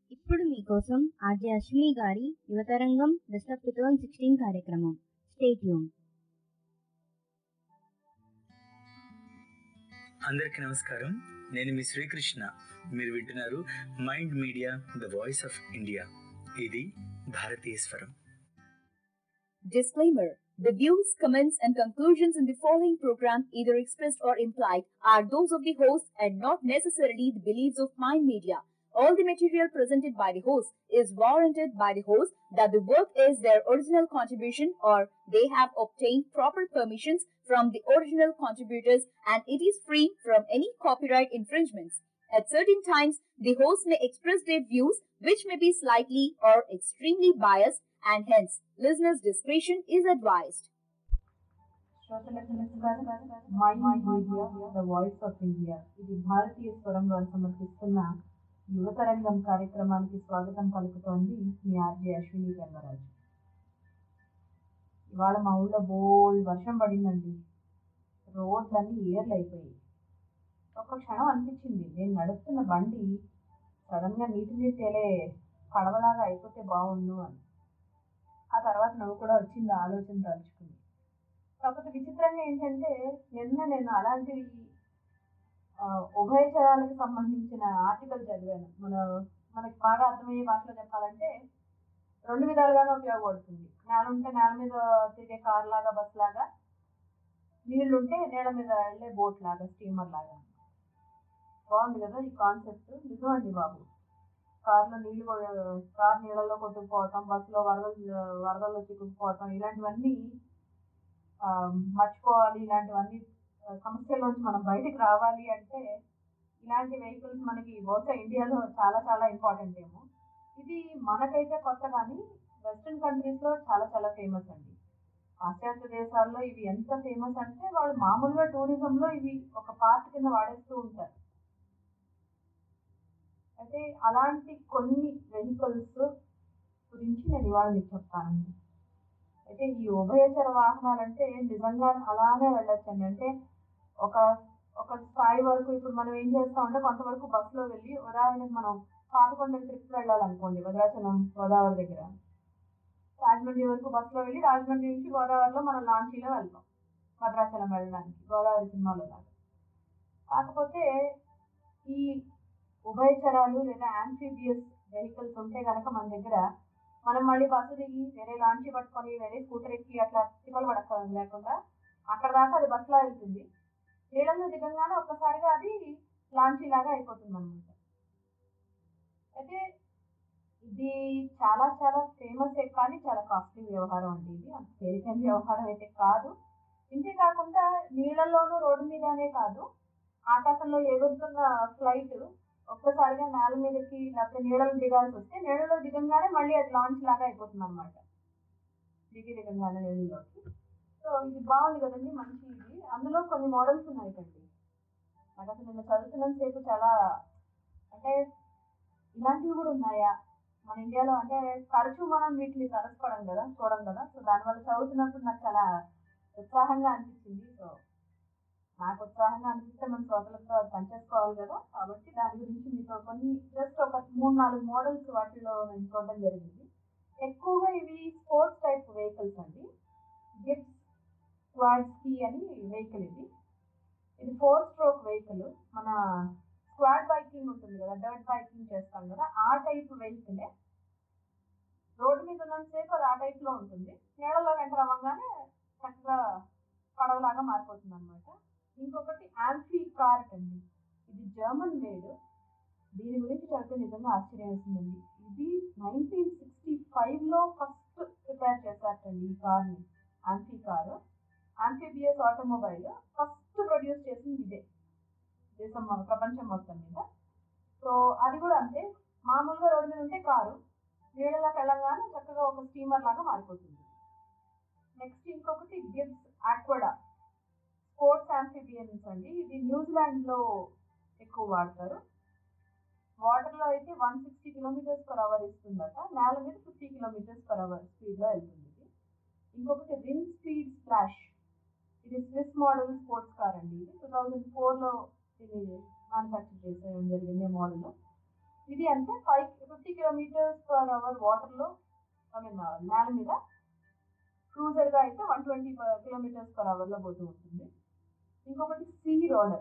ఇప్పుడు మీకోసం ఆర్జే అశ్విని గారి యువతరంగం best of two thousand sixteen కార్యక్రమం స్టేట్ యూన్ అందరికీ నమస్కారం నేను మీ శ్రీకృష్ణ మీరు వింటున్నారు Mind Media the voice of India ఇది భారతీయ స్వరం Disclaimer The views, comments, and conclusions in the following program, either expressed or implied, are those of the host and not necessarily the beliefs of Mind Media. All the material presented by the host is warranted by the host that the work is their original contribution or they have obtained proper permissions from the original contributors and it is free from any copyright infringements. At certain times, the host may express their views which may be slightly or extremely biased and hence listeners' discretion is advised. శ్రోతలకు నమస్కారం Mind Media the voice of India ఇది భారతీయ స్వరం వారు సమర్పిస్తున్న యువతరంగం కార్యక్రమానికి స్వాగతం పలుకుతోంది మీ ఆర్జే అశ్విని ధర్మరాజు ఇవాళ మా ఊళ్ళో బోల్డ్ వర్షం పడిందండి రోడ్లన్నీ ఏర్లు అయిపోయాయి ఒక్క క్షణం అనిపించింది నేను నడుస్తున్న బండి సడన్గా నీటి నీటి తేలే పడవలాగా అయిపోతే బాగుండు అని ఆ తర్వాత నవ్వు కూడా వచ్చింది ఆ ఆలోచన తలుచుకుంది కాకపోతే విచిత్రంగా ఏంటంటే నిన్న నేను అలాంటి ఆ, ఉభయచరాలకు సంబంధించిన ఆర్టికల్ చదివాను మన మనకి బాగా అర్థమయ్యే భాషలో చెప్పాలంటే రెండు విధాలుగానే ఉపయోగపడుతుంది నేల ఉంటే నేల మీద తిరిగే కార్ లాగా బస్ లాగా నీళ్లు ఉంటే నీళ్ళ మీద వెళ్ళే బోట్ లాగా స్టీమర్ లాగా బాగుంది కదా ఈ కాన్సెప్ట్ నిజం అండి బాబు కార్లో నీళ్లు కొ- కార్ నీళ్ళలో కొట్టుకుపోవటం బస్సులో వరదలు వరదల్లో చిక్కుకుపోవటం ఇలాంటివన్నీ ఆ, మర్చిపోవాలి ఇలాంటివన్నీ ఆ, సమస్యల్లోంచి మనం బయటికి రావాలి అంటే ఇలాంటి వెహికల్స్ మనకి బహుశా ఇండియాలో చాలా చాలా ఇంపార్టెంట్ ఏమో ఇది మనకైతే కొత్త కానీ వెస్ట్రన్ కంట్రీస్లో చాలా చాలా ఫేమస్ అండి పాశ్చాత్య దేశాల్లో ఇవి ఎంత ఫేమస్ అంటే వాళ్ళు మామూలుగా టూరిజంలో ఇవి ఒక పార్ట్ కింద వాడేస్తూ ఉంటారు అయితే అలాంటి కొన్ని వెహికల్స్ గురించి నేను ఇవాళ మీకు చెప్తానండి అయితే ఈ ఉభయచర వాహనాలు అంటే నిజంగా అలానే వెళ్ళొచ్చండి అంటే ఒక ఒక స్థాయి వరకు ఇప్పుడు మనం ఏం చేస్తామంటే కొంతవరకు బస్సులో వెళ్ళి ఉదాహరణకు మనం పాతకొండ ట్రిప్ వెళ్ళాలనుకోండి భద్రాచలం గోదావరి దగ్గర రాజమండ్రి వరకు బస్సులో వెళ్ళి రాజమండ్రి నుంచి గోదావరిలో మనం లాంచీలో వెళ్తాం భద్రాచలం వెళ్ళడానికి గోదావరి సినిమాలో లాగా కాకపోతే ఈ ఉభయచరాలు లేదా యాంఫీబియస్ వెహికల్స్ ఉంటే కనుక మన దగ్గర మనం మళ్ళీ బస్సు దిగి వేరే లాంచీ పట్టుకొని వేరే స్కూటర్ ఎక్కి అట్లా తిప్పలు పడక్కర్లేదు లేకుండా అక్కడ దాకా అది బస్సులో వెళ్తుంది నీళ్ళలో దిగంగానే ఒక్కసారిగా అది లాంచీ లాగా అయిపోతుంది అనమాట అయితే ఇది చాలా చాలా ఫేమస్ కానీ చాలా కాస్ట్లీ వ్యవహారం అండి ఇది అంత తేలికైన వ్యవహారం అయితే కాదు ఇంతే కాకుండా నీళ్ళల్లోనూ రోడ్డు మీదనే కాదు ఆకాశంలో ఎగురుతున్న ఫ్లైట్ ఒక్కసారిగా నేల మీదకి లేకపోతే నీళ్ళలో దిగాల్సి వస్తే నీళ్ళలో దిగంగానే మళ్ళీ అది లాంచ్ లాగా అయిపోతుంది అనమాట దిగి దిగంగానే నీళ్ళలోకి సో ఇది బాగుంది కదండి మంచి ఇది అందులో కొన్ని మోడల్స్ ఉన్నాయి కండి నాకు అసలు నేను చదువుతున్నంత సేపు చాలా అంటే ఇలాంటివి కూడా ఉన్నాయా మన ఇండియాలో అంటే తరచూ మనం వీటిని తరచుకోవడం కదా చూడడం కదా సో దానివల్ల చదువుతున్నప్పుడు నాకు చాలా ఉత్సాహంగా అనిపించింది సో నాకు ఉత్సాహంగా అనిపిస్తే మన శ్రోతలతో అది పనిచేసుకోవాలి కదా కాబట్టి దాని గురించి మీతో కొన్ని జస్ట్ ఒక మూడు నాలుగు మోడల్స్ వాటిలో నేను చూడడం జరిగింది ఎక్కువగా ఇవి స్పోర్ట్స్ టైప్ వెహికల్స్ అండి గిఫ్ట్స్ స్క్వాడ్స్కి అని వెహికల్ ఇది ఇది ఫోర్ స్ట్రోక్ వెహికల్ మన స్క్వాడ్ బైకింగ్ ఉంటుంది కదా డర్ట్ బైకింగ్ చేస్తాం కదా ఆ టైప్ వెహికలే రోడ్డు మీద ఉన్నంతసేపు అది ఆ టైప్లో ఉంటుంది నీళ్ళలో ఎంటర్ అవ్వగానే చక్కగా పడవలాగా మారిపోతుంది అనమాట ఇంకొకటి యాంఫీ కార్ట్ అండి ఇది జర్మన్ మేడ్ దీని గురించి చదివితే నిజంగా ఆశ్చర్యం వేసిందండి ఇది నైన్టీన్ సిక్స్టీ ఫైవ్లో ఫస్ట్ ప్రిపేర్ చేశారటండి ఈ కార్ని యాంఫీ car amphibious automobile first produce చేసింది ఇదే దేశం మన ప్రపంచం మొత్తం మీద సో అది కూడా అంతే మామూలుగా రోడ్డు మీద ఉంటే కారు నీళ్ళలోకి వెళ్ళంగానే చక్కగా ఒక స్టీమర్ లాగా మారిపోతుంది నెక్స్ట్ ఇంకొకటి గిబ్స్ ఆక్వడా స్పోర్ట్స్ యాంఫిబియన్స్ అండి ఇది న్యూజిలాండ్లో ఎక్కువ వాడతారు వాటర్లో అయితే one sixty kilometres per hour ఇస్తుందట నేల మీద ఫిఫ్టీ కిలోమీటర్స్ పర్ అవర్ స్పీడ్లో వెళ్తుంది ఇది ఇంకొకటి రిన్ స్పీడ్ స్ప్లాష్ ఇది స్విస్ మోడల్ స్పోర్ట్స్ కార్ అండి ఇది టూ థౌజండ్ ఫోర్లో ఇది మ్యానుఫ్యాక్చర్ చేసేయడం జరిగింది మోడల్ ఇది అంటే five fifty kilometres per hour వాటర్లో ఐ మీన్ నేల మీద క్రూజర్గా అయితే వన్ ట్వంటీ కిలోమీటర్స్ పర్ అవర్లో పోతూ ఉంటుంది ఇంకొకటి సీ రోడర్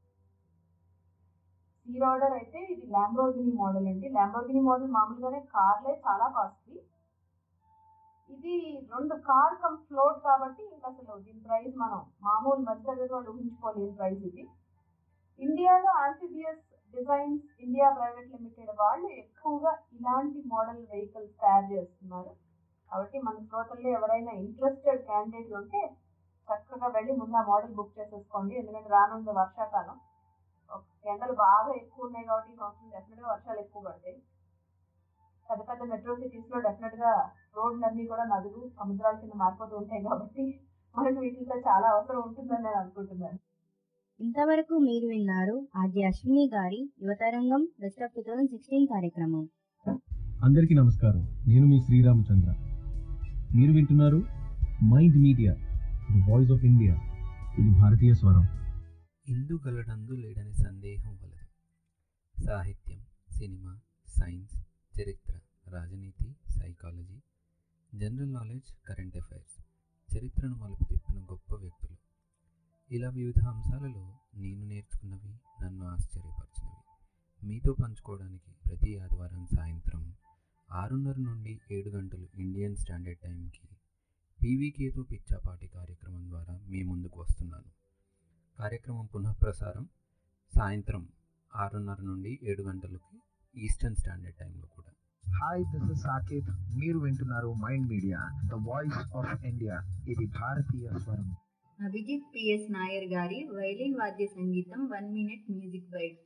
సీ రోడర్ అయితే ఇది ల్యాంబోర్గిని మోడల్ అండి ల్యాంబోర్గిని మోడల్ మామూలుగానే కార్లే చాలా కాస్ట్లీ ఇది రెండు కార్ కమ్ ఫ్లోట్ కాబట్టి ఇంకా అసలు దీని ప్రైస్ మనం మామూలు మధ్యతరగతి వాళ్ళు ఊహించుకోలేని ప్రైస్ ఇది ఇండియాలో amphibious designs India private limited వాళ్ళు ఎక్కువగా ఇలాంటి మోడల్ వెహికల్స్ తయారు చేస్తున్నారు కాబట్టి మన శ్రోతల్లో ఎవరైనా ఇంట్రెస్టెడ్ క్యాండిడేట్లు ఉంటే చక్కగా వెళ్ళి ముందు ఆ మోడల్ బుక్ చేసేసుకోండి ఎందుకంటే రానుంది వర్షాకాలం ఎండలు బాగా ఎక్కువ ఉన్నాయి కాబట్టి ఈ సంవత్సరం డెఫినెట్గా వర్షాలు ఎక్కువ పడతాయి పెద్ద పెద్ద మెట్రో సిటీస్లో డెఫినెట్గా రోడ్లన్నీ కూడా నదులు సముద్రాల కింద మారిపోతూ ఉంటాయి కాబట్టి మనకు వీటితో చాలా అవసరం ఉంటుందని నేను అనుకుంటున్నాను ఇంతవరకు మీరు విన్నారు ఆర్జే అశ్విని గారి యువతరంగం best of two thousand sixteen కార్యక్రమం అందరికీ నమస్కారం నేను మీ శ్రీరామచంద్ర మీరు వింటున్నారు Mind Media the voice of India ఇది భారతీయ స్వరం ఇందుగలడందు లేడని సందేహం వలదు సాహిత్యం సినిమా సైన్స్ చరిత్ర రాజనీతి psychology general knowledge current affairs చరిత్రను మలుపు తిప్పిన గొప్ప వ్యక్తులు ఇలా వివిధ అంశాలలో నేను నేర్చుకున్నవి నన్ను ఆశ్చర్యపరిచినవి మీతో పంచుకోవడానికి ప్రతి ఆదివారం సాయంత్రం ఆరున్నర నుండి ఏడు గంటలు ఇండియన్ స్టాండర్డ్ టైంకి పీవీకేతో పిచ్చాపాటి కార్యక్రమం ద్వారా మీ ముందుకు వస్తున్నాను కార్యక్రమం పునఃప్రసారం సాయంత్రం ఆరున్నర నుండి ఏడు గంటలకి ఈస్టర్న్ స్టాండర్డ్ టైంలో కూడా హాయ్ దిస్ ఇస్ సాకేత్ మీరు వింటున్నారు Mind Media the voice of India ఇది భారతీయ స్వరం అభిజిత్ పిఎస్ నాయర్ గారి వైలిన్ వాద్య సంగీతం one minute music byte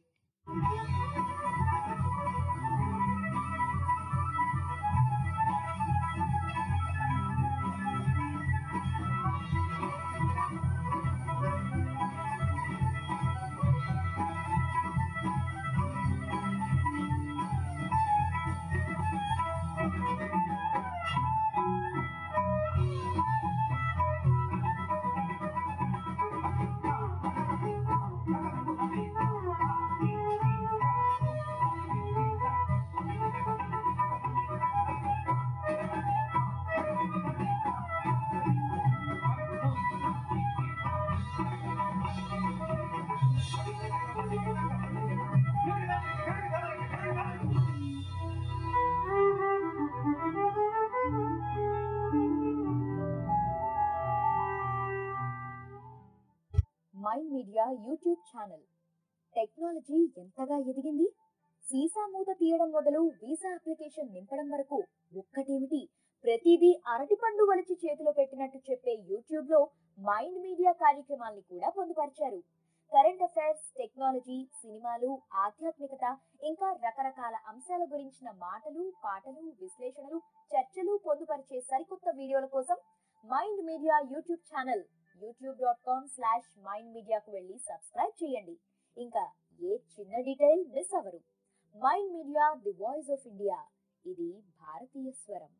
Mind Media YouTube channel technology ఎంతగా ఎదిగింది సీసా మూత తీయడం మొదలు వీసా అప్లికేషన్ నింపడం వరకు ఒక్కటేమిటి ప్రతిదీ అరటిపండు వలిచి చేతిలో పెట్టినట్టు చెప్పే యూట్యూబ్ లో మైండ్ మీడియా కార్యక్రమాల్ని కూడా పొందుపరిచారు కరెంట్ అఫైర్స్ టెక్నాలజీ సినిమాలు ఆధ్యాత్మికత ఇంకా రకరకాల అంశాల గురించిన మాటలు పాటలు విశ్లేషణలు చర్చలు పొందుపరిచే సరికొత్త వీడియోల కోసం Mind Media YouTube channel YouTube dot com slash Mind మీడియాకు వెళ్ళి సబ్స్క్రైబ్ చేయండి ఇంకా ఏ చిన్న డీటెయిల్ మిస్ అవ్వరు Mind Media the voice of India ఇది భారతీయ స్వరం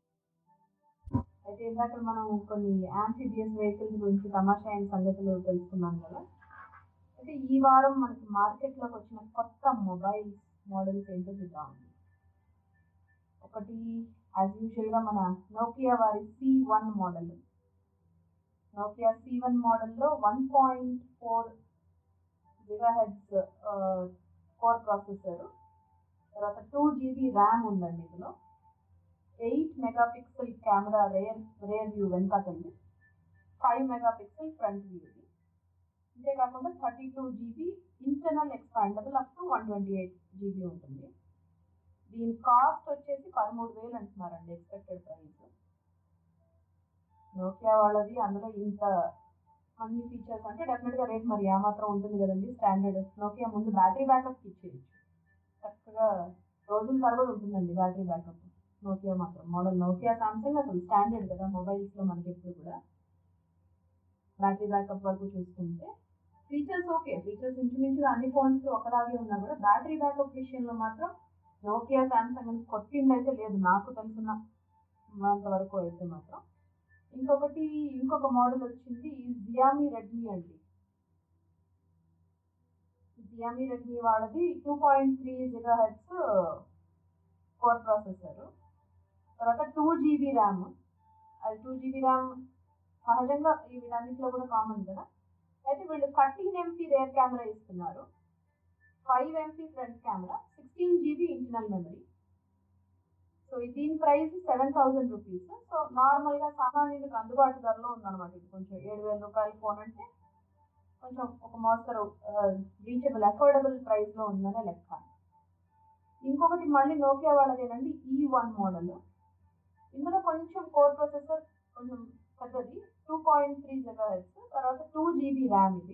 అయితే ఇందాక మనం కొన్ని యాంఫిబియస్ వెహికల్స్ గురించి తమాషా అయిన సంగతులు తెలుసుకున్నాం కదా అయితే ఈ వారం మనకి మార్కెట్లోకి వచ్చిన కొత్త మొబైల్ మోడల్స్ ఏంటో చూద్దామండి ఒకటి యాజ్ యూజువల్గా మన నోకియా వారి C one model Nokia C one మోడల్లో one point four gigahertz core processor తర్వాత టూ జీబీ ర్యామ్ ఉందండి ఇందులో eight megapixel camera rear rear view వెనకాతల్లి ఫైవ్ మెగాపిక్సెల్ ఫ్రంట్ వ్యూ ఇది అంతేకాకుండా thirty two GB internal expandable up to one twenty eight GB ఉంటుంది దీని cost వచ్చేసి పదమూడు వేలు అంటున్నారండి ఎక్స్పెక్టెడ్ ప్రైస్ నోకియా వాళ్ళది అందులో ఇంత అన్ని ఫీచర్స్ అంటే డెఫినెట్గా రేట్ మరి ఆ మాత్రం ఉంటుంది కదండి స్టాండర్డ్ నోకియా ముందు బ్యాటరీ బ్యాకప్ ఇచ్చేయచ్చు చక్కగా రోజుల తరబడి ఉంటుందండి బ్యాటరీ బ్యాకప్ నోకియా మాత్రం మోడల్ నోకియా సామ్సంగ్ అసలు స్టాండర్డ్ కదా మొబైల్స్లో మనకి ఎప్పుడు కూడా బ్యాటరీ బ్యాకప్ వరకు చూసుకుంటే ఫీచర్స్ ఓకే ఫీచర్స్ ఇంచుమించుగా అన్ని ఫోన్స్ ఒకలాగే ఉన్నా కూడా బ్యాటరీ బ్యాకప్ విషయంలో మాత్రం నోకియా సామ్సంగ్ అని కొట్టింది అయితే లేదు నాకు తెలిసిన అంతవరకు అయితే మాత్రం ఇంకొకటి ఇంకొక మోడల్ వచ్చింది జియామి రెడ్మీ అండి జియామి రెడ్మీ వాళ్ళది two point three gigahertz core processor తర్వాత టూ జీబీ ర్యామ్ అది టూ జీబీ ర్యామ్ సహజంగా ఈ వీటన్నిటిలో కూడా కామన్ కదా అయితే వీళ్ళు థర్టీన్ ఎంపీ రేర్ కెమెరా ఇస్తున్నారు five MP front camera sixteen GB internal memory so దీని price seven thousand rupees so నార్మల్గా సామాన్యులకు అందుబాటు ధరలో ఉందన్నమాట ఇది కొంచెం ఏడు వేల రూపాయల ఫోన్ అంటే కొంచెం ఒక మోస్తరు రీచబుల్ అఫోర్డబుల్ ప్రైస్లో ఉందనే లెక్క ఇంకొకటి మళ్ళీ నోకియా వాళ్ళదేనండి ఈ వన్ మోడల్ ఇందులో కొంచెం కోర్ ప్రాసెసర్ కొంచెం పెద్దది టూ పాయింట్ త్రీ హెచ్ తర్వాత టూ జీబీ ర్యామ్ ఇది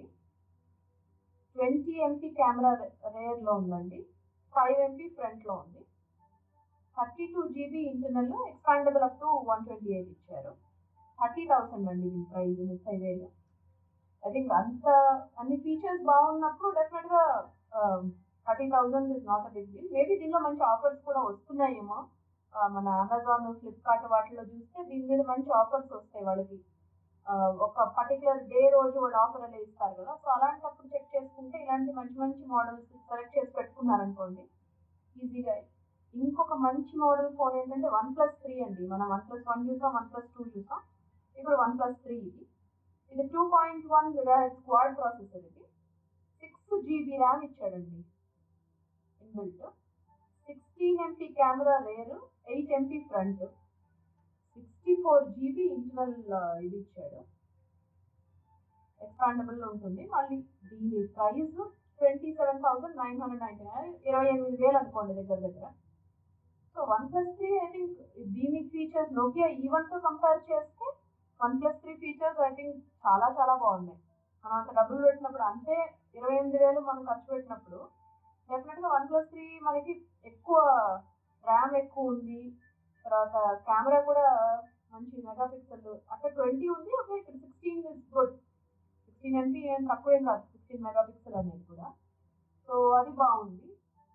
ట్వంటీ ఎంపీ కెమెరా రేర్లో ఉందండి ఫైవ్ ఎంపీ ఫ్రంట్లో ఉంది thirty two GB internal expandable up to one twenty eight ఇచ్చారు థర్టీ థౌసండ్ అండి దీని ప్రైస్ ముప్పై వేలు ఐ థింక్ అంత అన్ని ఫీచర్స్ బాగున్నప్పుడు డెఫినెట్గా thirty thousand is not a big deal maybe దీనిలో మంచి ఆఫర్స్ కూడా వస్తున్నాయేమో ఆ, మన అమెజాన్ ఫ్లిప్కార్ట్ వాటిలో చూస్తే దీని మీద మంచి ఆఫర్స్ వస్తాయి వాళ్ళకి ఆ, ఒక పర్టికులర్ డే రోజు వాళ్ళు ఆఫర్ అలా ఇస్తారు కదా సో అలాంటప్పుడు చెక్ చేసుకుంటే ఇలాంటి మంచి మంచి మోడల్స్ సెలెక్ట్ చేసి పెట్టుకున్నారనుకోండి ఈజీగా ఇంకొక మంచి మోడల్ ఫోన్ ఏంటంటే వన్ ప్లస్ త్రీ అండి మనం వన్ ప్లస్ వన్ చూసాం వన్ ప్లస్ టూ చూసాం ఇప్పుడు వన్ ప్లస్ త్రీ ఇది ఇది two point one quad processor ఇది సిక్స్ జీబీ ర్యామ్ ఇచ్చాడండి inbuilt sixteen MP camera rear eight MP front sixty four GB internal ఇది ఇచ్చాడు ఎక్స్పాండబుల్ ఉంటుంది మళ్ళీ దీని price twenty seven thousand nine hundred ninety nine ఇరవై ఎనిమిది వేలు అనుకోండి దగ్గర దగ్గర so one plus three I think దీని ఫీచర్స్ నోకియా ఈ వన్తో కంపేర్ చేస్తే one plus three features I think చాలా చాలా బాగున్నాయి మనం అంత డబ్బులు పెట్టినప్పుడు అంటే ఇరవై ఎనిమిది వేలు మనం ఖర్చు పెట్టినప్పుడు డెఫినెట్గా వన్ ప్లస్ త్రీ మనకి ఎక్కువ ర్యామ్ ఎక్కువ ఉంది తర్వాత కెమెరా కూడా మంచి మెగా పిక్సెల్ అక్కడ ట్వంటీ ఉంది ఓకే ఇక్కడ sixteen is good sixteen MP ఏం తక్కువేం కాదు సిక్స్టీన్ మెగా పిక్సెల్ అనేది కూడా సో అది బాగుంది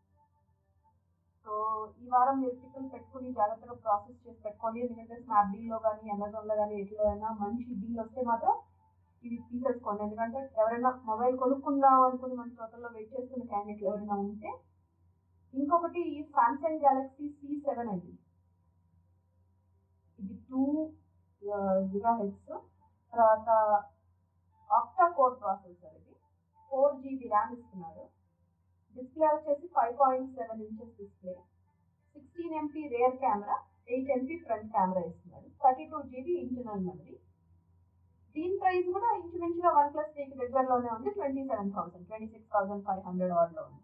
సో ఈ వారం మీరు పిక్కులు పెట్టుకుని జాగ్రత్తగా ప్రాసెస్ చేసి పెట్టుకోండి ఎందుకంటే స్నాప్డీల్లో కానీ అమెజాన్లో కానీ ఎట్లో అయినా మంచి డీల్ వస్తే మాత్రం ఇవి తీసేసుకోండి ఎందుకంటే ఎవరైనా మొబైల్ కొనుక్కుందాం అనుకుని మన టోటల్లో వెయిట్ చేస్తున్న క్యాండిడేట్లు ఎవరైనా ఉంటే ఇంకొకటి సామ్సంగ్ గ్యాలక్సీ సి సెవెన్ అండి ఇది టూ జిగా హెడ్స్ తర్వాత ఆక్టా కోర్ ప్రాసెసర్ ఇది ఫోర్ జీబీ ర్యామ్ ఇస్తున్నారు డిస్ప్లే వచ్చేసి five point seven inches display sixteen MP rear camera eight MP front camera ఇస్తున్నాడు thirty two GB internal memory దీని price కూడా ఇంచుమించుగా వన్ ప్లస్ త్రీకి దగ్గరలోనే ఉంది twenty seven thousand twenty six thousand five hundred వాటిలో ఉంది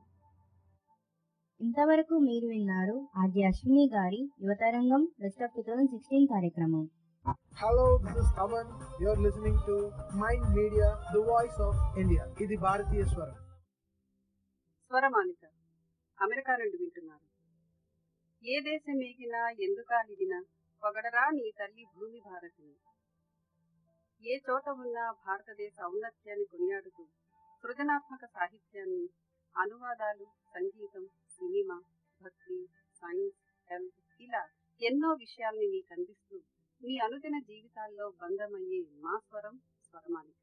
ఇంతవరకు మీరు విన్నారు ఆర్జే అశ్విని గారి యువతరంగం best of two thousand sixteen కార్యక్రమం Hello, this is Taman. You're listening to Mind Media, the voice of India. ఇది భారతీయ స్వరం స్వరమాలిక అమెరికా నుండి వింటున్నారు ఏ దేశం ఏగినా ఎందుకాలిగినా పొగడరా నీ తల్లి భూమి భారతిని ఏ చోట ఉన్నా భారతదేశ ఔన్నత్యాన్ని కొనియాడుతూ సృజనాత్మక సాహిత్యాన్ని అనువాదాలు సంగీతం సినిమా భక్తి సైన్స్ హెల్త్ ఇలా ఎన్నో విషయాల్ని మీకు అందిస్తూ మీ అనుదిన జీవితాల్లో బంధమయ్యే మా స్వరం స్వరమాలిక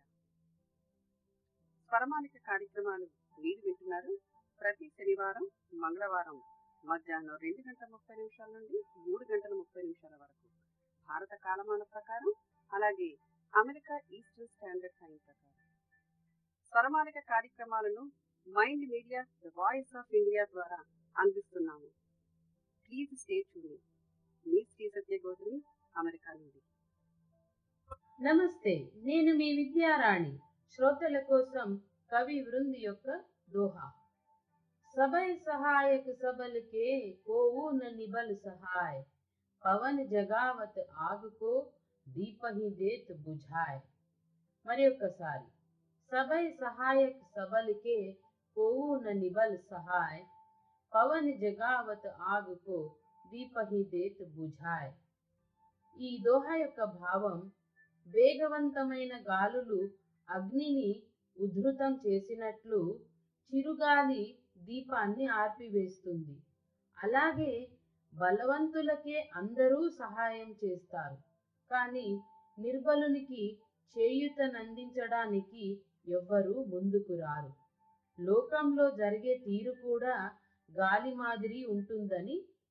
స్వరమాలిక కార్యక్రమాలు మీరు వింటున్నారు ప్రతి శనివారం మంగళవారం మధ్యాహ్నం రెండు గంటల ముప్పై నిమిషాల నుండి మూడు గంటల ముప్పై నిమిషాల వరకు భారత కాలమాన ప్రకారం అలాగే అమెరికా ఈస్టర్న్ స్టాండర్డ్ టైం ప్రకారం స్వరమాలిక కార్యక్రమాలను Mind Media the voice of India ద్వారా అందిస్తున్నాము ప్లీజ్ స్టే ట్యూన్ మీ శ్రీ సత్య గోధుని అమెరికా నుండి నమస్తే నేను మీ విద్యారాణి శ్రోతల కోసం కవి వృంది యొక్క దోహా सबय सहायक सबल के कोऊ न निबल सहाय పవన్ జగావత్ ఆగుకో దీపహి దేత్ బుझाए మరి ఒక్కసారి సభై సహాయక్ సబల్కే కోవు న నిబల్ సహాయ్ పవన్ జగావత్ ఆగుకో దీపహి దేత్ బుझाए ఈ దోహ యొక్క భావం వేగవంతమైన గాలులు అగ్నిని ఉధృతం చేసినట్లు చిరుగాలి దీపాన్ని ఆర్పివేస్తుంది అలాగే బలవంతులకే అందరూ సహాయం చేస్తారు కానీ నిర్బలునికి చేయూతనందించడానికి ఎవ్వరూ ముందుకు రారు లోకంలో జరిగే తీరు కూడా గాలి మాదిరి ఉంటుందని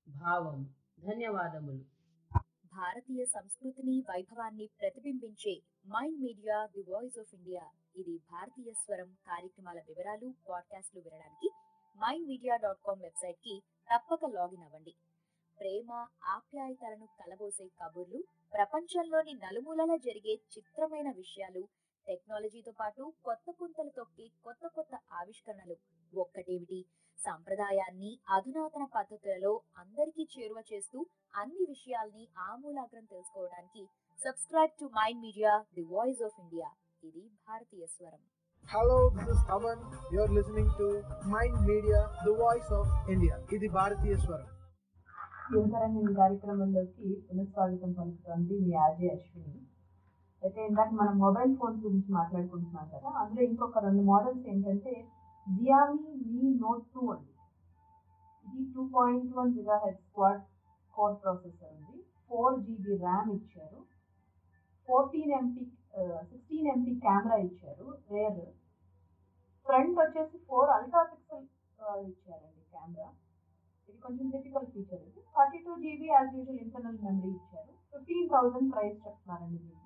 భావం ధన్యవాదములు భారతీయ సంస్కృతిని వైభవాన్ని ప్రతిబింబించే Mind Media the voice of India ఇది భారతీయ స్వరం కార్యక్రమాల వివరాలు పాడ్కాస్ట్లు వినడానికి Mind Media dot com website కి తప్పక లాగిన్ అవ్వండి ప్రేమ ఆప్యాయతలను కలబోసే కబుర్లు ప్రపంచంలోని నలుమూలలా జరిగే చిత్రమైన విషయాలు టెక్నాలజీతో పాటు కొత్త పుంతలు తొక్కి కొత్త కొత్త ఆవిష్కరణలు ఒక్కటేమిటి సంప్రదాయాన్ని అధునాతన పద్ధతులలో అందరికీ చేరువ చేస్తూ అన్ని విషయాల్ని ఆమూలాగ్రం తెలుసుకోవడానికి subscribe to Mind Media the voice of India ఇది భారతీయ స్వరం Hello, this is Taman. You're listening to Mind Media, the voice of India. ఇది భారతీయ స్వరం యువతరంగం కార్యక్రమంలోకి పునఃస్వాగతం పలుకుతోంది మీ ఆర్జే అశ్విని అయితే ఇందాక మనం మొబైల్ ఫోన్స్ గురించి మాట్లాడుకుంటున్నాం కదా అందులో ఇంకొక రెండు మోడల్స్ ఏంటంటే జియామి మీ నోట్ టూ అండి ఇది two point one gigahertz quad core processor ఉంది ఫోర్ జీబీ ర్యామ్ ఇచ్చారు fourteen MP sixteen MP camera ఇచ్చారు రేర్ ఫ్రంట్ వచ్చేసి ఫోర్ అల్ట్రా పిక్సెల్ ఇచ్చారండి కెమెరా ఇది కొంచెం డిఫికల్ట్ ఫీచర్ ఇది thirty two GB as usual internal memory ఇచ్చారు fifteen thousand price చెప్తున్నారండి దీనికి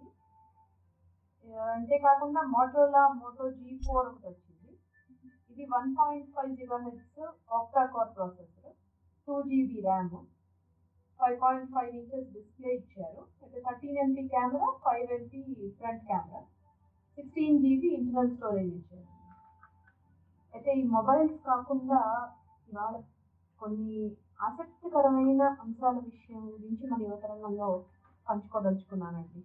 అంతేకాకుండా మోటోలా మోటో జీ ఫోర్ ఒకటి వచ్చింది ఇది one point five gigahertz octa core processor two GB RAM five point five inches display ఇచ్చారు అయితే thirteen MP camera five MP front camera sixteen GB internal storage ఇచ్చారు అయితే ఈ మొబైల్స్ కాకుండా ఇవాళ కొన్ని ఆసక్తికరమైన అంశాల విషయం గురించి మన యువతరంగంలో పంచుకోదలుచుకున్నానండి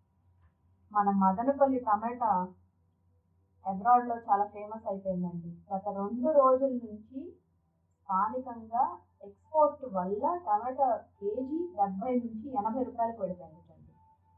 మన మదనపల్లి టమాటా అబ్రాడ్లో చాలా ఫేమస్ అయిపోయిందండి గత రెండు రోజుల నుంచి స్థానికంగా ఎక్స్పోర్ట్ వల్ల టమాటా కేజీ డెబ్బై నుంచి ఎనభై రూపాయలకు పడిపోయిందండి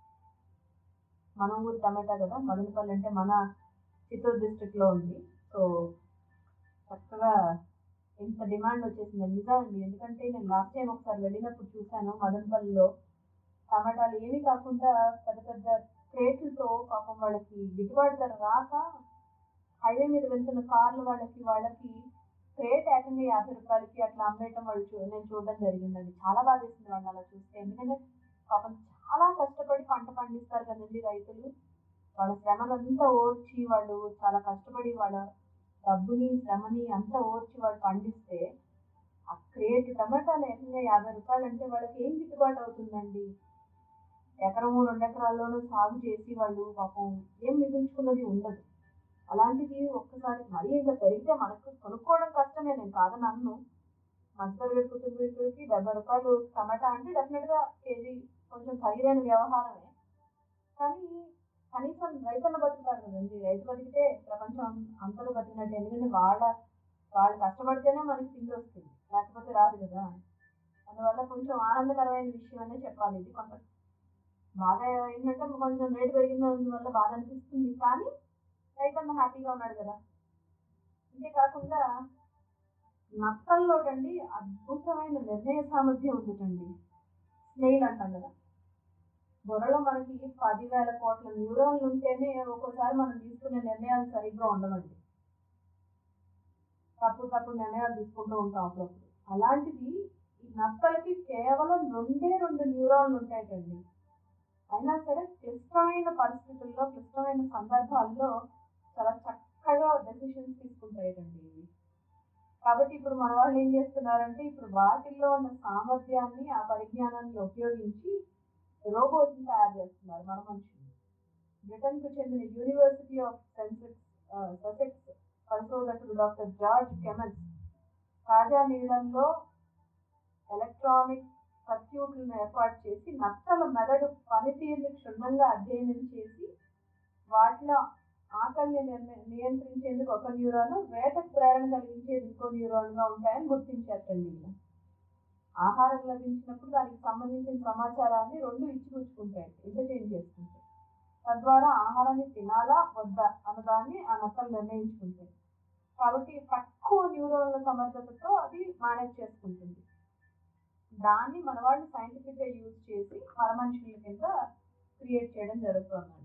మన ఊరు టమాటా కదా మదనపల్లి అంటే మన చిత్తూరు డిస్ట్రిక్ట్లో ఉంది సో చక్కగా ఇంత డిమాండ్ వచ్చేసింది నిజం అండి ఎందుకంటే నేను లాస్ట్ టైం ఒకసారి వెళ్ళినప్పుడు చూశాను మదనపల్లిలో టమాటాలు ఏమీ కాకుండా పెద్ద పెద్ద క్రేట్లతో పాపం వాళ్ళకి గిట్టుబాటు ధర రాక హైవే మీద వెళ్తున్న కార్లు వాళ్ళకి వాళ్ళకి క్రేట్ ఏకంగా యాభై రూపాయలకి అట్లా అమ్మేయటం వాళ్ళు చూ నేను చూడడం జరిగిందండి చాలా బాగా చేసింది వాళ్ళు అలా చూస్తే ఎందుకంటే పాపం చాలా కష్టపడి పంట పండిస్తారు కదండి రైతులు వాళ్ళ శ్రమనంతా ఓర్చి వాళ్ళు చాలా కష్టపడి వాళ్ళ డబ్బుని శ్రమని అంతా ఓర్చి వాళ్ళు పండిస్తే ఆ క్రేట్ టమాటాలు ఏకంగా యాభై రూపాయలు అంటే వాళ్ళకి ఏం గిట్టుబాటు అవుతుందండి ఎకరము రెండు ఎకరాల్లోనూ సాగు చేసి వాళ్ళు పాపం ఏం మిగుల్చుకున్నది ఉండదు అలాంటిది ఒక్కసారి మరీ ఇంకా పెరిగితే మనకు కొనుక్కోవడం కష్టమే నేను కాదని అన్ను మధ్యతరగతి కుటుంబీకులకి డెబ్బై రూపాయలు టమాటా అంటే డెఫినెట్గా కేజీ కొంచెం ఖరీదైన వ్యవహారమే కానీ కనీసం రైతన్న బతుకుతారు కదండి రైతు బతికితే ప్రపంచం అందరూ బతికినట్టు ఎందుకంటే వాళ్ళ వాళ్ళు కష్టపడితేనే మనకి తిండి వస్తుంది లేకపోతే రాదు కదా అందువల్ల కొంచెం ఆనందకరమైన విషయం అనే చెప్పాలి ఇది కొంత బాధ ఏంటంటే కొంచెం రేటు పెరిగినందువల్ల బాధ అనిపిస్తుంది కానీ రైతన్న హ్యాపీగా ఉన్నాడు కదా అంతేకాకుండా నత్తల్లోటండి అద్భుతమైన నిర్ణయ సామర్థ్యం ఉందిటండి స్నేహిల్ అంటాం కదా బుర్రలో మనకి పదివేల కోట్ల న్యూరాన్లు ఉంటేనే ఒక్కోసారి మనం తీసుకునే నిర్ణయాలు సరిగ్గా ఉండవండి తప్పుడు తప్పుడు నిర్ణయాలు తీసుకుంటూ ఉంటాం అప్పుడప్పుడు అలాంటిది ఈ నత్తలకి కేవలం రెండే రెండు న్యూరాన్లు ఉంటాయటండి అయినా సరే క్లిష్టమైన పరిస్థితుల్లో క్లిష్టమైన సందర్భాల్లో చాలా చక్కగా డెసిషన్స్ తీసుకుంటాయటండి ఇవి కాబట్టి ఇప్పుడు మన వాళ్ళు ఏం చేస్తున్నారంటే ఇప్పుడు వాటిల్లో ఉన్న సామర్థ్యాన్ని ఆ పరిజ్ఞానాన్ని ఉపయోగించి రోబోట్ని తయారు చేస్తున్నారు మన మనుషులు బ్రిటన్కు చెందిన యూనివర్సిటీ ఆఫ్ సెన్సెక్స్ ససెక్స్ పరిశోధకుడు డాక్టర్ జార్జ్ కెమెన్స్ తాజా నీళ్ళల్లో ఎలక్ట్రానిక్ సర్క్యూట్లను ఏర్పాటు చేసి నత్తల మెదడు పనితీరుని క్షుణ్ణంగా అధ్యయనం చేసి వాటిలో ఆకలిని నిర్ణ- నియంత్రించేందుకు ఒక న్యూరాన్ వేటకు ప్రేరణ కలిగించేది ఇంకో న్యూరాన్గా ఉంటాయని గుర్తించారండి ఈయన ఆహారం లభించినప్పుడు దానికి సంబంధించిన సమాచారాన్ని రెండు ఇచ్చిపుచ్చుకుంటాయి ఇంటర్చేంజ్ చేసుకుంటాయి తద్వారా ఆహారాన్ని తినాలా వద్దా అన్నదాన్ని ఆ నక్కలు నిర్ణయించుకుంటాయి కాబట్టి తక్కువ న్యూరాన్ల సమర్థతతో అది మేనేజ్ చేసుకుంటుంది దాన్ని మన వాళ్ళు సైంటిఫిక్గా యూజ్ చేసి మరమనుషుల కింద క్రియేట్ చేయడం జరుగుతుందండి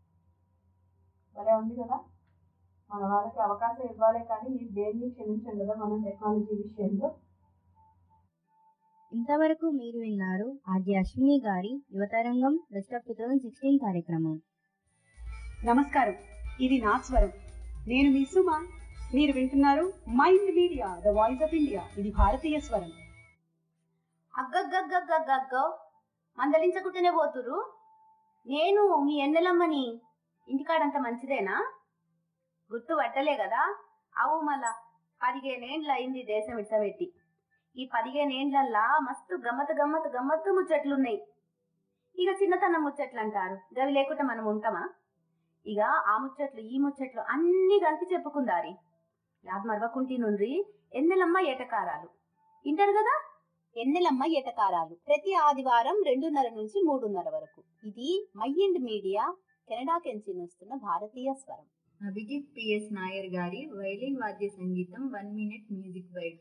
భలే ఉంది కదా మన వాళ్ళకి అవకాశం ఇవ్వాలి కానీ దేన్ని క్షమించం కదా మనం టెక్నాలజీ విషయంలో ఇంతవరకు మీరు విన్నారు ఆర్జే అశ్విని గారి యువతరంగం best of two thousand sixteen కార్యక్రమం నమస్కారం ఇది నా స్వరం నేను మీ సుమ మీరు వింటున్నారు Mind Media the voice of India ఇది భారతీయ స్వరం అగ్గగ్గగ్గగ్గగ్గో మందలించకుంటేనే పోతురు నేను మీ ఎన్నెలమ్మని ఇంటికాడంత మంచిదేనా గుర్తు పట్టలే కదా అవు మళ్ళా పదిహేనేండ్లు అయింది దేశం ఇడ్సబెట్టి ఈ పదిహేనేండ్లల్లా మస్తు గమ్మత్ గమ్మత్ గమ్మత్తు ముచ్చట్లున్నాయి ఇక చిన్నతనం ముచ్చట్లు అంటారు గవి లేకుండా మనం ఉంటామా ఇక ఆ ముచ్చట్లు ఈ ముచ్చట్లు అన్నీ కలిపి చెప్పుకుందారి యాద్ మరవకుంటి నుండి ఎన్నెలమ్మ ఏటకారాలు ఇంటారు కదా ఎన్నెలమ్మ ఎటకారాలు ప్రతి ఆదివారం రెండున్నర నుంచి మూడున్నర వరకు ఇది మైండ్ మీడియా కెనడా కెంచి వస్తున్న భారతీయ స్వరం అభిజిత్ పిఎస్ నాయర్ గారి వైలిన్ వాద్య సంగీతం one minute music byte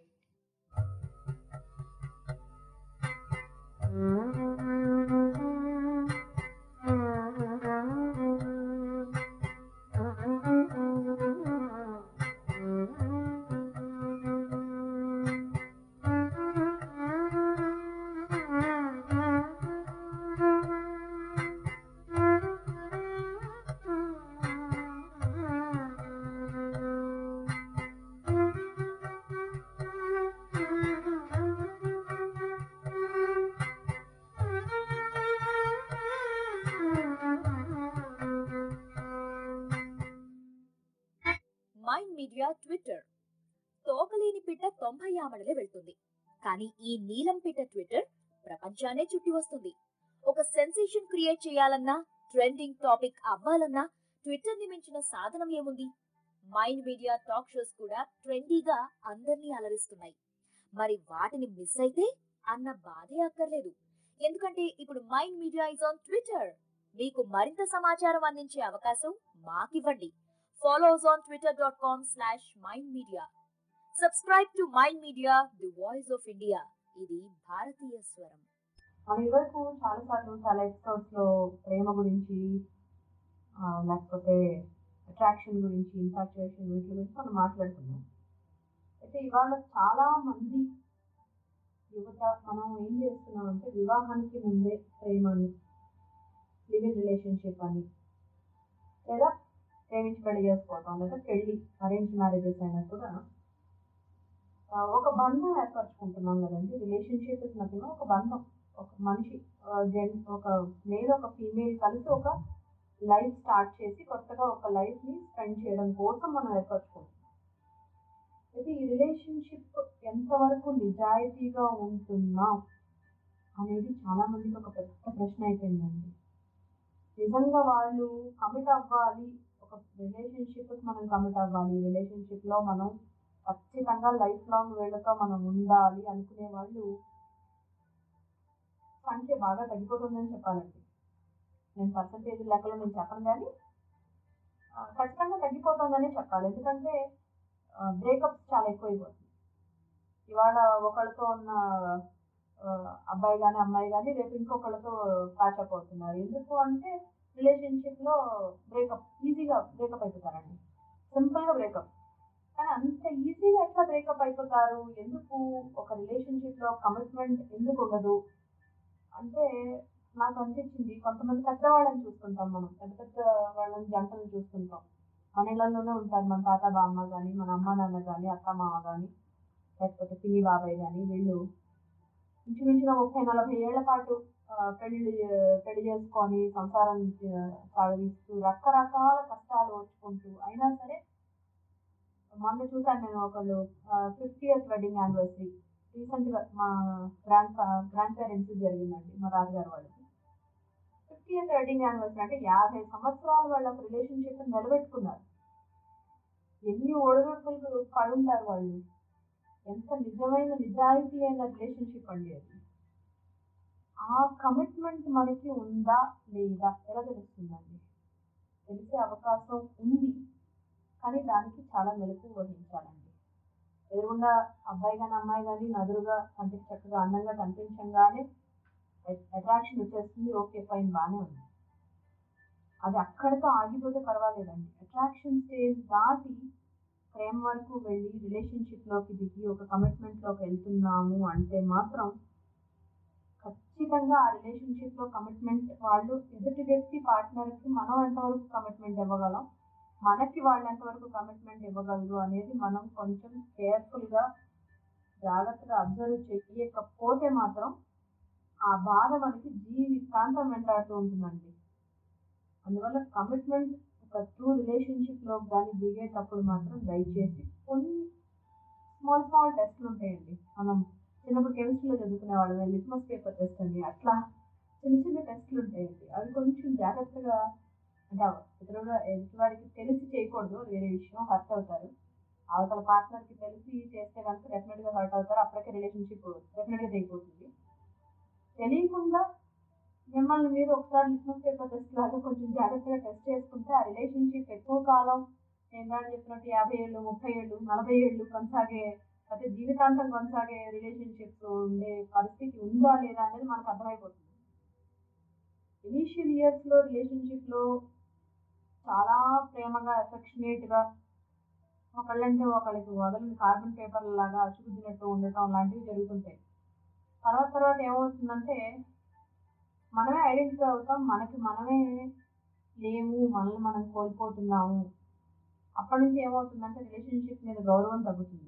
Mind Media Twitter తోకలేని పిట్ట తొంభై ఆమడలే వెళ్తుంది కానీ ఈ నీలం పిట్ట ట్విట్టర్ ప్రపంచాన్నే చుట్టి వస్తుంది ఒక సెన్సేషన్ క్రియేట్ చేయాలన్నా ట్రెండింగ్ టాపిక్ అవ్వాలన్నా ట్విట్టర్ ని మించిన సాధనం ఏముంది మైండ్ మీడియా టాక్ షోస్ కూడా ట్రెండీగా అందర్నీ అలరిస్తున్నాయి మరి వాటిని మిస్ అయితే అన్న బాధే అక్కర్లేదు ఎందుకంటే ఇప్పుడు Mind Media is on Twitter మీకు మరింత సమాచారం అందించే అవకాశం మాకివ్వండి follow us on Twitter dot com slash Mind Media subscribe to Mind Media the voice of India ఇది భారతీయ స్వరం మన ఇదివరకు చాలా సార్లు చాలా ఎపిసోడ్స్ లో ప్రేమ గురించి ఆ, లేకపోతే అట్రాక్షన్ గురించి ఇన్ఫాక్చుయేషన్ వీటి గురించి మనం మాట్లాడుకున్నాం అయితే ఇవాళ చాలా మంది యువత మనం ఏం చేస్తున్నాం అంటే వివాహానికి ముందే ప్రేమ అని లివ్ ఇన్ రిలేషన్షిప్ అని లేదా ప్రేమించి పెళ్లి చేసుకోవటం లేదా పెళ్లి అరేంజ్ మ్యారేజెస్ అయినా కూడా ఆ, ఒక బంధం ఏర్పరచుకుంటున్నాం కదండి రిలేషన్షిప్ ఇస్ నథింగ్ ఒక బంధం ఒక మనిషి జెన్ ఒక మేల్ ఒక ఫీమేల్ కలిసి ఒక లైఫ్ స్టార్ట్ చేసి కొత్తగా ఒక లైఫ్ ని స్పెండ్ చేయడం కోసం మనం ఏర్పరచుకుంటున్నాం అయితే ఈ రిలేషన్షిప్ ఎంతవరకు నిజాయితీగా ఉంటున్నాం అనేది చాలా మందికి ఒక పెద్ద ప్రశ్న అయిపోయిందండి నిజంగా వాళ్ళు కమిట్ అవ్వాలి ఒక రిలేషన్షిప్ మనం కమిట్ అవ్వాలి రిలేషన్షిప్ లో మనం ఖచ్చితంగా లైఫ్ లాంగ్ వీళ్ళతో మనం ఉండాలి అనుకునే వాళ్ళు సంఖ్య బాగా తగ్గిపోతుందని చెప్పాలండి నేను పర్సంటేజ్ లెక్కలో నేను చెప్పను కానీ ఆ, ఖచ్చితంగా తగ్గిపోతుందనే చెప్పాలి ఎందుకంటే బ్రేకప్స్ చాలా ఎక్కువైపోతుంది ఇవాళ ఒకళ్ళతో ఉన్న ఆ, అబ్బాయి కానీ అమ్మాయి కానీ రేపు ఇంకొకళ్ళతో ప్యాచప్ అవుతున్నారు ఎందుకు అంటే రిలేషన్షిప్ లో బ్రేకప్ ఈజీగా బ్రేకప్ అయిపోతారండి సింపుల్ గా బ్రేకప్ కానీ అంత ఈజీగా ఎట్లా బ్రేకప్ అయిపోతారు ఎందుకు ఒక రిలేషన్షిప్ లో కమిట్మెంట్ ఎందుకు ఉండదు అంటే నాకు అనిపించింది కొంతమంది పెద్దవాళ్ళని చూస్తుంటాం మనం పెద్ద పెద్ద వాళ్ళని జంటలు చూస్తుంటాం మన ఇళ్లలోనే ఉంటారు మన తాత బామ్మ కానీ మన అమ్మ నాన్న కానీ అత్త మామ కానీ లేకపోతే పిన్ని బాబాయ్ కానీ వీళ్ళు ఇంచుమించుగా ముప్పై నలభై ఏళ్ల పాటు ఆ, పెళ్లి పెళ్లి చేసుకొని సంసారం ఆ, సాగదీస్తూ రకరకాల కష్టాలు వచ్చుకుంటూ అయినా సరే మొన్న చూసాను నేను ఒకళ్ళు fifty years wedding anniversary recent గా మా గ్రాండ్ గ్రాండ్ పేరెంట్స్ జరిగిందండి మా తాతగారు వాళ్ళకి ఫిఫ్టీ ఇయర్స్ వెడ్డింగ్ యానివర్సరీ అంటే యాభై సంవత్సరాలు వాళ్ళ రిలేషన్షిప్ నిలబెట్టుకున్నారు ఎన్ని ఒడిదుడుకులు పడుంటారు వాళ్ళు ఎంత నిజమైన నిజాయితీ అయిన రిలేషన్షిప్ అండి అది ఆ కమిట్మెంట్ మనకి ఉందా లేదా ఎలా తెలుస్తుందండి తెలిసే అవకాశం ఉంది కానీ దానికి చాలా మెలకు వహించాలండి ఎదురుగుండా అబ్బాయి కానీ అమ్మాయి కానీ నదురుగా కంటికి చక్కగా అందంగా కనిపించంగానే అట్రాక్షన్ వచ్చేస్తుంది ఓకే ఫైన్ బాగానే ఉంది అది అక్కడితో ఆగిపోతే పర్వాలేదండి అట్రాక్షన్ స్టేజ్ దాటి ప్రేమ వరకు వెళ్ళి రిలేషన్షిప్ లోకి దిగి ఒక కమిట్మెంట్ లోకి వెళ్తున్నాము అంటే మాత్రం ఖచ్చితంగా ఆ రిలేషన్షిప్ లో కమిట్మెంట్ వాళ్ళు ఎదుటి వ్యక్తి పార్ట్నర్ కి మనం ఎంతవరకు కమిట్మెంట్ ఇవ్వగలం మనకి వాళ్ళు ఎంతవరకు కమిట్మెంట్ ఇవ్వగలరు అనేది మనం కొంచెం కేర్ఫుల్ గా జాగ్రత్తగా అబ్జర్వ్ చేయకపోతే మాత్రం ఆ బాధ మనకి జీవితాంతం వెంటాడుతూ ఉంటుందండి అందువల్ల కమిట్మెంట్ ఒక ట్రూ రిలేషన్షిప్ లో కానీ దిగేటప్పుడు మాత్రం దయచేసి కొన్ని స్మాల్ స్మాల్ టెస్ట్లు ఉంటాయండి మనం చిన్నప్పుడు కెమిస్ట్రీలో చదువుకునే వాళ్ళం లిట్మస్ పేపర్ టెస్ట్ అని అట్లా చిన్న చిన్న టెస్ట్లు ఉంటాయండి అవి కొంచెం జాగ్రత్తగా అంటే ఇతరుడు ఎదుటివాడికి తెలిసి చేయకూడదు అది వేరే విషయం హర్ట్ అవుతారు అవతల పార్ట్నర్కి తెలిసి చేస్తే కనుక డెఫినెట్గా హర్ట్ అవుతారు అప్పటికే రిలేషన్షిప్ డెఫినెట్గా తెగిపోతుంది తెలియకుండా మిమ్మల్ని మీరు ఒకసారి లిట్మస్ పేపర్ టెస్ట్ లాగా కొంచెం జాగ్రత్తగా టెస్ట్ చేసుకుంటే ఆ రిలేషన్షిప్ ఎక్కువ కాలం నేను దాన్ని చెప్పినట్టు యాభై ఏళ్ళు ముప్పై ఏళ్ళు నలభై ఏళ్ళు కొనసాగే అయితే జీవితాంతం కొనసాగే రిలేషన్షిప్స్ ఉండే పరిస్థితి ఉందా లేదా అనేది మనకు అర్థమైపోతుంది ఇనీషియల్ ఇయర్స్లో రిలేషన్షిప్లో చాలా ప్రేమగా ఎఫెక్షనేట్గా ఒకళ్ళంటే ఒకళ్ళకి వదలని కార్బన్ పేపర్ లాగా అచ్చుకుద్దినట్టు ఉండటం లాంటివి జరుగుతుంటాయి తర్వాత తర్వాత ఏమవుతుందంటే మనమే ఐడెంటిఫై అవుతాం మనకి మనమే లేము మనల్ని మనం కోల్పోతున్నాము అప్పటి నుంచి ఏమవుతుందంటే రిలేషన్షిప్ మీద గౌరవం తగ్గుతుంది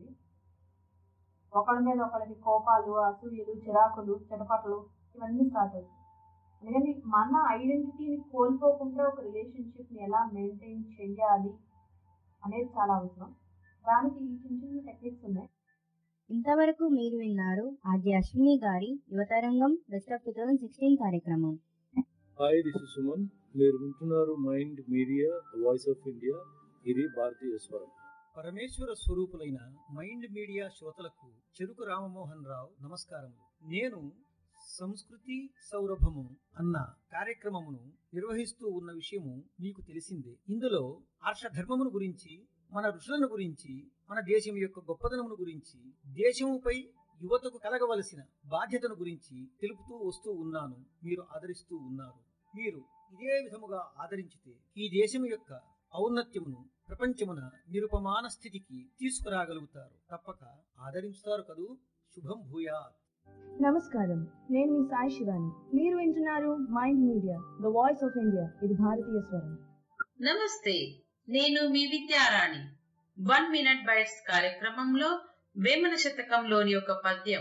ఒకళ్ళ మీద ఒకళ్ళకి కోపాలు అసూయలు చిరాకులు చెడపట్లు ఇవన్నీ స్టార్ట్ అవుతాయి అందుకని మన ఐడెంటిటీని కోల్పోకుండా ఒక రిలేషన్షిప్ని ఎలా మెయింటైన్ చేయాలి అనేది చాలా అవసరం దానికి చిన్న చిన్న టెక్నిక్స్ ఉన్నాయి ఇంతవరకు మీరు విన్నారు ఆర్జే అశ్విని గారి యువతరంగం best of two thousand sixteen కార్యక్రమం హాయ్ దిస్ ఇస్ సుమన్ మీరు వింటున్నారు Mind Media voice of India ఇది భారతీయ స్వరం పరమేశ్వర స్వరూపులైన మైండ్ మీడియా శ్రోతలకు చెరుకు రామమోహన్ రావు నమస్కారములు నేను సంస్కృతి సౌరభము అన్న కార్యక్రమమును నిర్వహిస్తూ ఉన్న విషయము మీకు తెలిసిందే ఇందులో ఆర్షధర్మమును గురించి మన ఋషులను గురించి మన దేశం యొక్క గొప్పదనమును గురించి దేశముపై యువతకు కలగవలసిన బాధ్యతను గురించి తెలుపుతూ వస్తూ ఉన్నాను మీరు ఆదరిస్తూ ఉన్నారు మీరు ఇదే విధముగా ఆదరించితే ఈ దేశం యొక్క ఔన్నత్యమును ప్రపంచమున నిరుపమాన స్థితికి తీసుకురాగలుగుతారు తప్పక ఆదరించుతారు కదూ శుభం భూయాత్ నమస్కారం నేను మీ సాయి శివాని మీరు వింటున్నారు Mind Media the voice of India ఇది భారతీయ స్వరం నమస్తే నేను మీ విద్యారాణి వన్ మినిట్ బైట్స్ కార్యక్రమంలో వేమన శతకంలోని ఒక పద్యం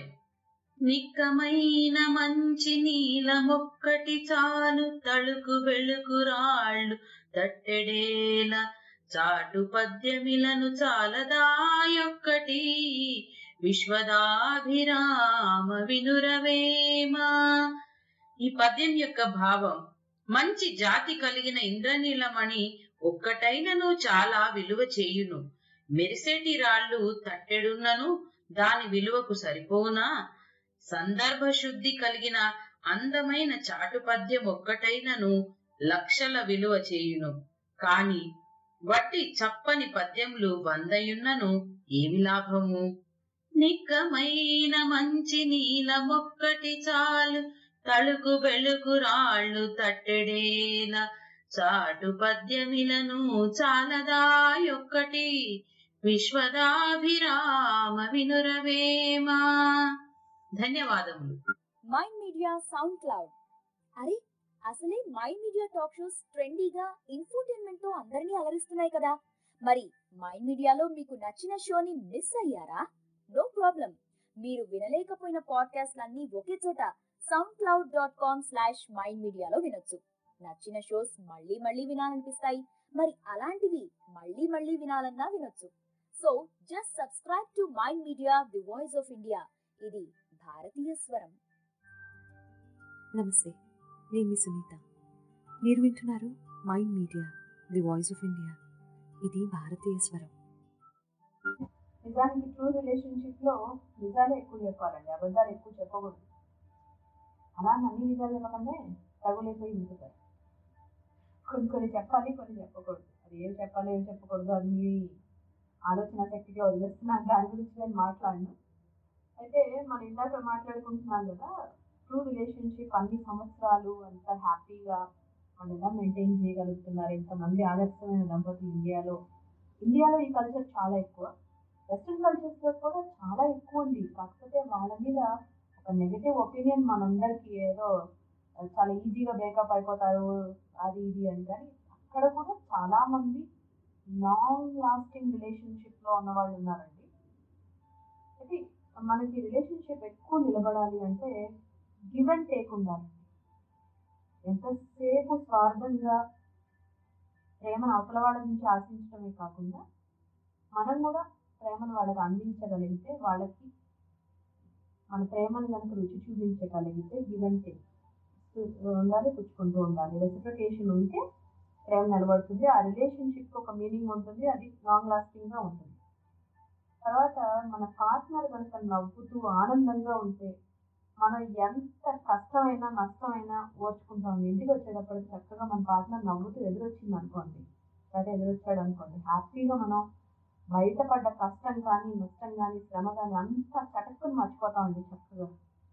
నిక్కమైన మంచి నీలమొక్కటి చాలు తళుకు వెళుకు రాళ్ళు తట్టెడేల చాటు పద్యమిలను చాలదాయొక్కటి విశ్వదాభిరామ వినురవేమా ఈ పద్యం యొక్క భావం మంచి జాతి కలిగిన ఇంద్రనీలమణి ఒక్కటైనను చాలా విలువ చేయును మెరిసేటి రాళ్ళు తట్టెడున్నను దాని విలువకు సరిపోనా సందర్భ శుద్ధి కలిగిన అందమైన చాటు పద్యం ఒక్కటైనను లక్షల విలువ చేయును కాని వట్టి చప్పని పద్యములు వందయున్నను ఏమి లాభము నిక్కమైన మంచి నీలమొక్కటి చాలు తళుకు బెళుకు రాళ్ళు తట్టెడేల చాటు పద్యమిలను చాలదాయొక్కటి విశ్వదాభిరామ వినురవేమా ధన్యవాదములు మైండ్ మీడియా సౌండ్ క్లౌడ్ అరే అసలే మైండ్ మీడియా టాక్ షోస్ ట్రెండీగా ఇన్ఫోటైన్మెంట్ తో అందరినీ అలరిస్తున్నాయి కదా మరి మైండ్ మీడియాలో మీకు నచ్చిన షోని మిస్ అయ్యారా నో ప్రాబ్లం మీరు వినలేకపోయిన పాడ్కాస్ట్ అన్ని ఒకే చోట SoundCloud dot com slash Mind మీడియాలో వినొచ్చు నచ్చిన షోస్ మళ్ళీ మళ్ళీ వినాలనిపిస్తాయి మరి అలాంటివి మళ్ళీ మళ్ళీ వినాలన్నా వినొచ్చు so just subscribe to Mind Media the voice of India ఇది భారతీయ స్వరం నమస్తే నేను మీ సునీత మీరు వింటున్నారు Mind Media the voice of India ఇది భారతీయ స్వరం నిజానికి ట్రూ రిలేషన్షిప్ లో నిజాలే ఎక్కువ చెప్పాలండి అబద్ధాలు ఎక్కువ చెప్పకూడదు అలా అని అన్ని నిజాలు చెప్పకంటే తగులైపోయి ఉంచుతారు కొన్ని కొన్ని చెప్పాలి కొన్ని చెప్పకూడదు అది ఏం చెప్పాలి ఏం చెప్పకూడదు అది మీ ఆలోచన శక్తిగా వదిలేస్తున్నాను దాని గురించి నేను మాట్లాడను అయితే మనం ఇందాక మాట్లాడుకుంటున్నాం కదా ట్రూ రిలేషన్షిప్ అన్ని సంవత్సరాలు అంత హ్యాపీగా వాళ్ళు ఎలా మెయింటైన్ చేయగలుగుతున్నారు ఇంతమంది ఆదర్శమైన దంపతులు ఇండియాలో ఇండియాలో ఈ కల్చర్ చాలా ఎక్కువ వెస్ట్రన్ కల్చర్స్లో కూడా చాలా ఎక్కువ ఉంది కాకపోతే వాళ్ళ మీద ఒక ఒక నెగిటివ్ ఒపీనియన్ మనందరికీ ఏదో చాలా ఈజీగా బ్రేకప్ అయిపోతారు అది ఇది అని కానీ అక్కడ కూడా చాలా మంది లాంగ్ లాస్టింగ్ రిలేషన్షిప్ లో ఉన్న వాళ్ళు ఉన్నారండి అయితే మనకి రిలేషన్షిప్ ఎక్కువ నిలబడాలి అంటే గివ్ అండ్ టేక్ ఉండాలి ఎంతసేపు స్వార్థంగా ప్రేమను అవతల వాళ్ళ నుంచి ఆశించడమే కాకుండా మనం కూడా ప్రేమను వాళ్ళకి అందించగలిగితే వాళ్ళకి మన ప్రేమను కనుక రుచి చూపించగలిగితే గివ్ అండ్ టేక్ ఉండాలి పుచ్చుకుంటూ ఉండాలి రెసిప్రికేషన్ ఉంటే ప్రేమ నిలబడుతుంది ఆ రిలేషన్షిప్ ఒక మీనింగ్ ఉంటుంది అది లాంగ్ లాస్టింగ్ గా ఉంటుంది తర్వాత మన పార్ట్నర్ కనుక నవ్వుతూ ఆనందంగా ఉంటే మనం ఎంత కష్టమైనా నష్టమైనా ఓర్చుకుంటాం ఇంటికి వచ్చేటప్పటికి చక్కగా మన పార్ట్నర్ నవ్వుతూ ఎదురొచ్చింది అనుకోండి సరే ఎదురొచ్చాడు అనుకోండి హ్యాపీగా మనం బయటపడ్డ కష్టం కానీ నష్టం కానీ శ్రమ కానీ అంతా చటుక్కుని మర్చిపోతామండి చక్కగా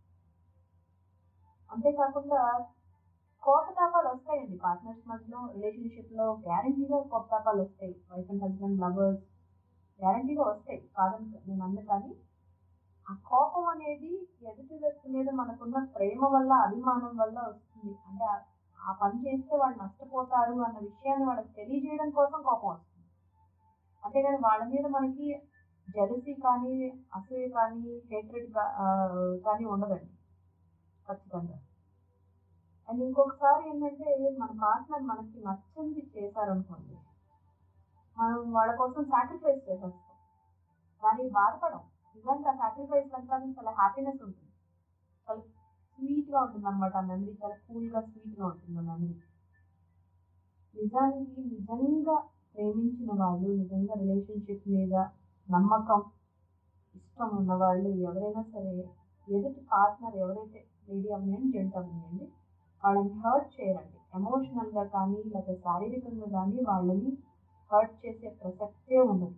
అంతేకాకుండా కోపతాపాలు వస్తాయండి పార్ట్నర్స్ మధ్యలో రిలేషన్షిప్ లో గ్యారంటీగా కోపతాపాలు వస్తాయి వైఫ్ అండ్ హస్బెండ్ లవర్స్ గ్యారంటీగా వస్తాయి కాదని నేను అన్న కానీ ఆ కోపం అనేది ఎదుటి వ్యక్తి మీద మనకున్న ప్రేమ వల్ల అభిమానం వల్ల వస్తుంది అంటే ఆ పని చేస్తే వాళ్ళు నష్టపోతారు అన్న విషయాన్ని వాళ్ళకి తెలియజేయడం కోసం కోపం వస్తుంది అంతేగాని వాళ్ళ మీద మనకి జెలసీ కానీ అసూయ కానీ హేట్రెడ్ కానీ ఉండదండి ఖచ్చితంగా అండ్ ఇంకొకసారి ఏంటంటే మన పార్ట్నర్ మనకి నచ్చంది చేశారనుకోండి మనం వాళ్ళ కోసం సాక్రిఫైస్ చేసేస్తాం దానికి బాధపడం నిజంగా సాక్రిఫైస్ వెనకాల చాలా హ్యాపీనెస్ ఉంటుంది చాలా స్వీట్గా ఉంటుంది అనమాట ఆ మెమరీ చాలా కూల్గా స్వీట్గా ఉంటుంది ఆ మెమరీ నిజానికి నిజంగా ప్రేమించిన వాళ్ళు నిజంగా రిలేషన్షిప్ మీద నమ్మకం ఇష్టం ఉన్న వాళ్ళు ఎవరైనా సరే ఎదుటి పార్ట్నర్ ఎవరైతే లేడీ అవనియండి జెంట్ అవనియండి వాళ్ళని హర్ట్ చేయరండి ఎమోషనల్గా కానీ లేదా శారీరకంగా కానీ వాళ్ళని హర్ట్ చేసే ప్రసక్తే ఉండదు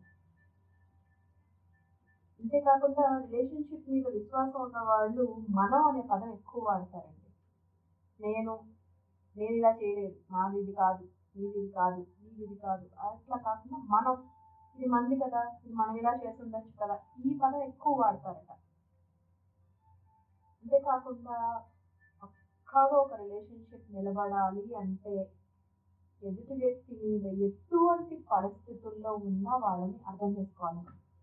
అంతేకాకుండా రిలేషన్షిప్ మీద విశ్వాసం ఉన్న వాళ్ళు మనం అనే పదం ఎక్కువ వాడతారండి నేను నేను ఇలా చేయలేదు నాది ఇది కాదు నీది ఇది కాదు నీది ఇది కాదు అట్లా కాకుండా మనం ఇది మంది కదా ఇది మనం ఇలా చేస్తుండొచ్చు కదా ఈ పదం ఎక్కువ వాడతారట అంతేకాకుండా పక్కాగా ఒక రిలేషన్షిప్ నిలబడాలి అంటే ఎదుటి వ్యక్తి మీద ఎటువంటి పరిస్థితుల్లో ఉన్నా వాళ్ళని అర్థం చేసుకోవాలి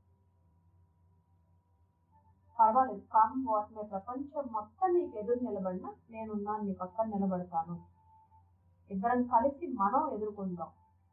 పర్వాలేదు కమ్ వాట్ మే ప్రపంచం మొత్తం నీకు ఎదురు నిలబడినా నేనున్నాను నీ పక్కన నిలబడతాను ఇద్దరం కలిసి మనం ఎదుర్కొందాం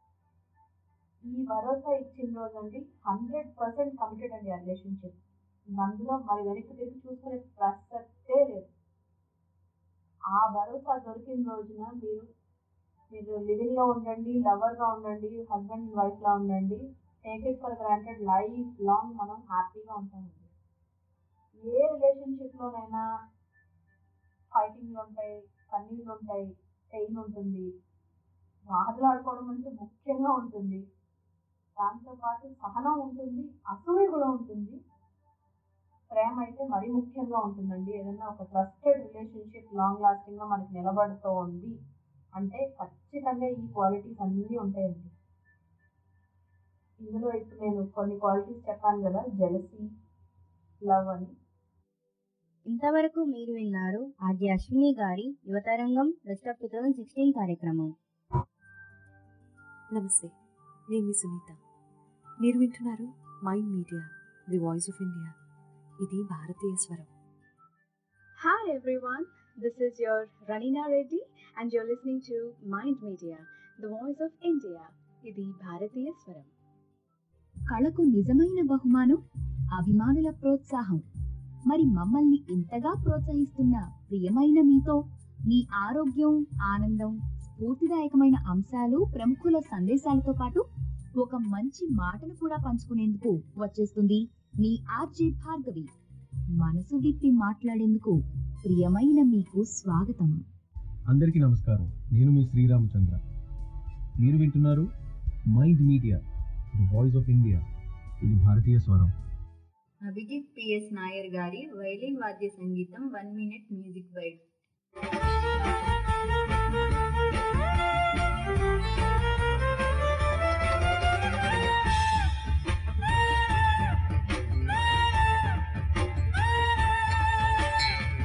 ఈ భరోసా ఇచ్చిన రోజండి హండ్రెడ్ పర్సెంట్ కమిటెడ్ అండి ఆ రిలేషన్షిప్ అందులో మరి వెనక్కి తిరిగి చూసుకునే ప్రసక్తే లేదు ఆ భరోసా దొరికిన రోజున మీరు మీరు లివింగ్ లో ఉండండి లవర్ గా ఉండండి హస్బెండ్ అండ్ వైఫ్ లా ఉండండి take it for granted life long మనం హ్యాపీగా ఉంటామండి ఏ రిలేషన్షిప్ లోనైనా ఫైటింగ్లు ఉంటాయి కన్నీళ్ళు ఉంటాయి పెయిన్ ఉంటుంది బాధలు ఆడుకోవడం అంటే ముఖ్యంగా ఉంటుంది దాంతోపాటు సహనం ఉంటుంది అసూయ కూడా ఉంటుంది ప్రేమ అయితే మరీ ముఖ్యంగా ఉంటుందండి ఏదైనా ఒక ట్రస్టెడ్ రిలేషన్షిప్ లాంగ్ లాస్టింగ్ గా మనకి నిలబడుతూ ఉంది అంటే ఖచ్చితంగా ఈ క్వాలిటీస్ అన్నీ ఉంటాయండి ఇందులో ఇప్పుడు నేను కొన్ని క్వాలిటీస్ చెప్పాను కదా జెలసీ లవ్ అని ఇంతవరకు మీరు విన్నారు ఆర్జే అశ్విని గారి యువతరంగం best of two thousand sixteen కార్యక్రమం నమస్తే నేను మీ సునీత మీరు వింటున్నారు Mind Media the voice of India ఇది భారతీయ స్వరం Hi everyone, this is your Ranina Reddy and you're listening to Mind Media, the voice of India. ఇది భారతీయ స్వరం కళకు నిజమైన బహుమానం అభిమానుల ప్రోత్సాహం మరి మమ్మల్ని ఇంతగా ప్రోత్సహిస్తున్న ప్రియమైన మీతో మీ ఆరోగ్యం ఆనందం స్ఫూర్తిదాయకమైన అంశాలు ప్రముఖుల సందేశాలతో పాటు ఒక మంచి మాటను కూడా పంచుకునేందుకు వచ్చేస్తుంది మీ ఆర్జే భార్గవి మనసు విప్పి మాట్లాడేందుకు ప్రియమైన మీకు స్వాగతం అందరికీ నమస్కారం నేను మీ శ్రీరామచంద్ర మీరు వింటున్నారు Mind Media the voice of India ఇది భారతీయ స్వరం అభిజిత్ పిఎస్ నాయర్ గారి వైలిన్ వాద్య సంగీతం one minute music byte Thank you.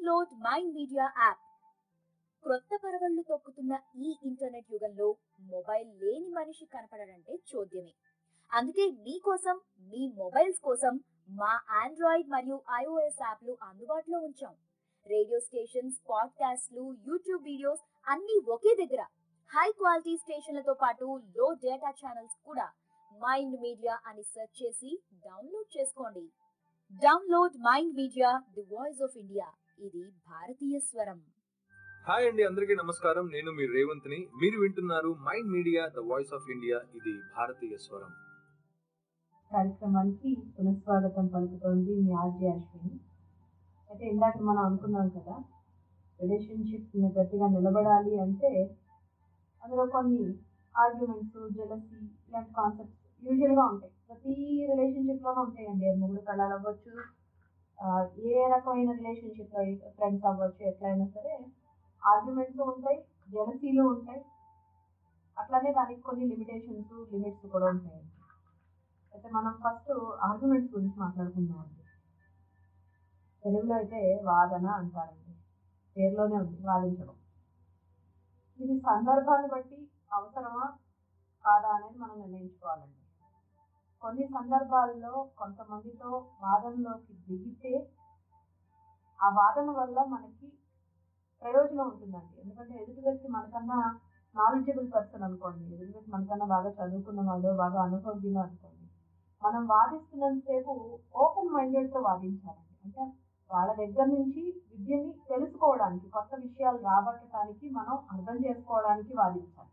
Download Mind Media app క్రొత్త పరవళ్లు తొక్కుతున్న ఈ ఇంటర్నెట్ యుగంలో మొబైల్ లేని మనిషి కనపడడంటే చూద్యమే అందుకే మీకోసం మీ మొబైల్స్ కోసం మా ఆండ్రాయిడ్ మరియు ఐఓఎస్ యాప్లు అందుబాటులో ఉంచాం రేడియో స్టేషన్స్ పాడ్కాస్ట్లు యూట్యూబ్ వీడియోస్ అన్ని ఒకే దగ్గర హై క్వాలిటీ స్టేషన్లతో పాటు లో డేటా ఛానల్స్ కూడా మైండ్ మీడియా అని సెర్చ్ చేసి డౌన్లోడ్ చేసుకోండి download Mind Media the voice of India ఇది భారతీయ స్వరం హాయ్ అండి అందరికీ నమస్కారం నేను మీ రేవంత్ని మీరు వింటున్నారు Mind Media the voice of India ఇది భారతీయ స్వరం కార్యక్రమానికి పునఃస్వాగతం పలుకుతోంది మీ ఆర్జే అశ్విని అయితే ఇందాక మనం అనుకున్నాం కదా రిలేషన్షిప్ గట్టిగా నిలబడాలి అంటే అందులో కొన్ని ఆర్గ్యుమెంట్స్ జెలసీ ఇలాంటి కాన్సెప్ట్స్ యూజువల్గా ఉంటాయి ప్రతి రిలేషన్షిప్లోనూ ఉంటాయండి అది మొగుడు కళాలు అవ్వచ్చు ఆ, ఏ రకమైన రిలేషన్షిప్లో ఫ్రెండ్స్ అవ్వచ్చు ఎట్లయినా సరే ఆర్గ్యుమెంట్స్ ఉంటాయి జెలసీలు ఉంటాయి అట్లానే దానికి కొన్ని లిమిటేషన్స్ లిమిట్స్ కూడా ఉంటాయండి అయితే మనం ఫస్ట్ ఆర్గ్యుమెంట్స్ గురించి మాట్లాడుకుందాం అండి తెలుగులో అయితే వాదన అంటారండి పేరులోనే ఉంది వాదించడం ఇది సందర్భాన్ని బట్టి అవసరమా కాదా అనేది మనం నిర్ణయించుకోవాలండి కొన్ని సందర్భాల్లో కొంతమందితో వాదనలోకి దిగితే ఆ వాదన వల్ల మనకి ప్రయోజనం ఉంటుందండి ఎందుకంటే ఎదుటి వ్యక్తి మనకన్నా నాలెడ్జబుల్ పర్సన్ అనుకోండి ఎదుటి వ్యక్తి మనకన్నా బాగా చదువుకున్న వాళ్ళు బాగా అనుభవజ్ఞులు అనుకోండి మనం వాదిస్తున్నంతసేపు ఓపెన్ మైండెడ్తో వాదించాలండి అంటే వాళ్ళ దగ్గర నుంచి విద్యని తెలుసుకోవడానికి కొత్త విషయాలు రాబట్టడానికి మనం అర్థం చేసుకోవడానికి వాదించాలి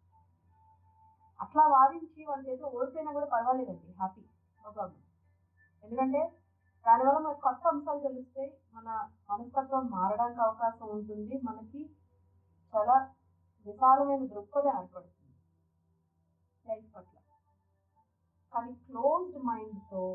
అట్లా వాదించి వాళ్ళ చేతిలో ఓడిపోయినా కూడా పర్వాలేదండి హ్యాపీ నో ప్రాబ్లం ఎందుకంటే దానివల్ల మనకు కొత్త అంశాలు తెలుస్తాయి మన మనస్తత్వం మారడానికి అవకాశం ఉంటుంది మనకి చాలా విశాలమైన దృక్పథం ఏర్పడుతుంది లైఫ్ పట్ల కానీ క్లోజ్డ్ మైండ్తో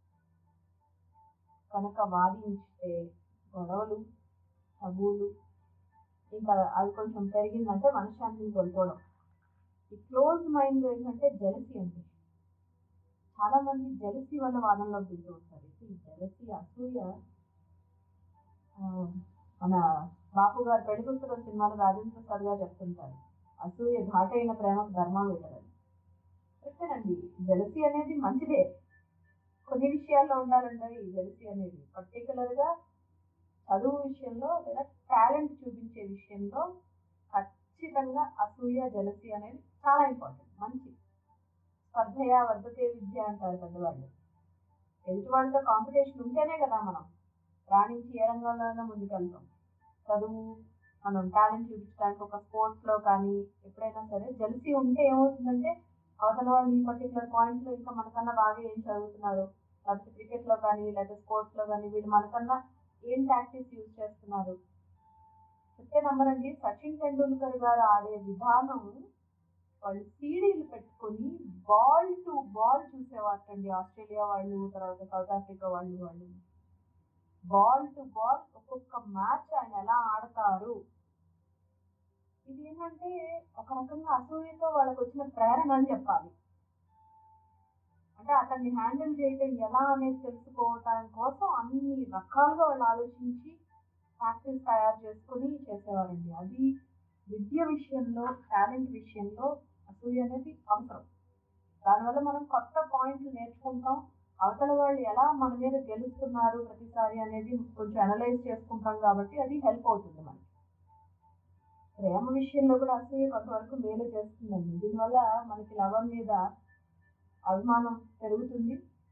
కనుక వాదించితే గొడవలు తగులు ఇంకా అది కొంచెం పెరిగిందంటే మనశ్శాంతిని కోల్పోవడం ఈ క్లోజ్ మైండ్ ఏంటంటే జలసి అంటే చాలా మంది జలసి వల్ల వాదనలోకి దిగుతూ ఉంటారు ఈ జలసి అసూయ ఆ, మన బాపు గారు పెళ్లి పుస్తకం సినిమాలో రాజేంద్ర ప్రసాద్ గారు చెప్తుంటారు అసూయ ఘాటైన ప్రేమకు ధర్మం పెట్టదని కరెక్టేనండి జలసి అనేది మంచిదే కొన్ని విషయాల్లో ఉండాలంటే ఈ జలసి అనేది పర్టికులర్గా చదువు విషయంలో లేదా టాలెంట్ చూపించే విషయంలో ఖచ్చితంగా అసూయ జలసి అనేది చాలా ఇంపార్టెంట్ మంచి స్పర్ధయా వర్ధతే విద్య అంటారు పెద్దవాళ్ళు ఎదుటి వాళ్ళతో కాంపిటీషన్ ఉంటేనే కదా మనం రాణించి ఏ రంగంలోనైనా ముందుకెళ్తాం చదువు మనం టాలెంట్ చూపించడానికి ఒక స్పోర్ట్స్లో కానీ ఎప్పుడైనా సరే జలసి ఉంటే ఏమవుతుందంటే అవతల వాళ్ళు ఈ పర్టికులర్ పాయింట్లో ఇంకా మనకన్నా బాగా ఏం చదువుతున్నారు లేకపోతే క్రికెట్లో కానీ లేకపోతే స్పోర్ట్స్లో కానీ వీళ్ళు మనకన్నా ఏం టాక్టిక్స్ యూజ్ చేస్తున్నారు చెప్తే నమ్మరండి సచిన్ టెండూల్కర్ గారు ఆడే విధానం వాళ్ళు సీడీలు పెట్టుకొని బాల్ టు బాల్ చూసేవాటండి ఆస్ట్రేలియా వాళ్ళు తర్వాత సౌత్ ఆఫ్రికా వాళ్ళు వాళ్ళు బాల్ టు బాల్ ఒక్కొక్క మ్యాచ్ ఆయన ఎలా ఆడతారు ఇది ఏంటంటే ఒక రకంగా అసూయతో వాళ్ళకి వచ్చిన ప్రేరణ అని చెప్పాలి అంటే అతన్ని హ్యాండిల్ చేయడం ఎలా అనేది తెలుసుకోవటం కోసం అన్ని రకాలుగా వాళ్ళు ఆలోచించి ప్రాక్టీస్ తయారు చేసుకొని చేసేవారండి అది విద్య విషయంలో టాలెంట్ విషయంలో అసూయ అనేది అవసరం దానివల్ల మనం కొత్త పాయింట్లు నేర్చుకుంటాం అవతల వాళ్ళు ఎలా మన మీద గెలుస్తున్నారు ప్రతిసారి అనేది కొంచెం అనలైజ్ చేసుకుంటాం కాబట్టి అది హెల్ప్ అవుతుంది మనకి ప్రేమ విషయంలో కూడా అసూయ కొంతవరకు మేలు చేస్తుందండి దీనివల్ల మనకి లవర్ మీద అభిమానం పెరుగుతుంది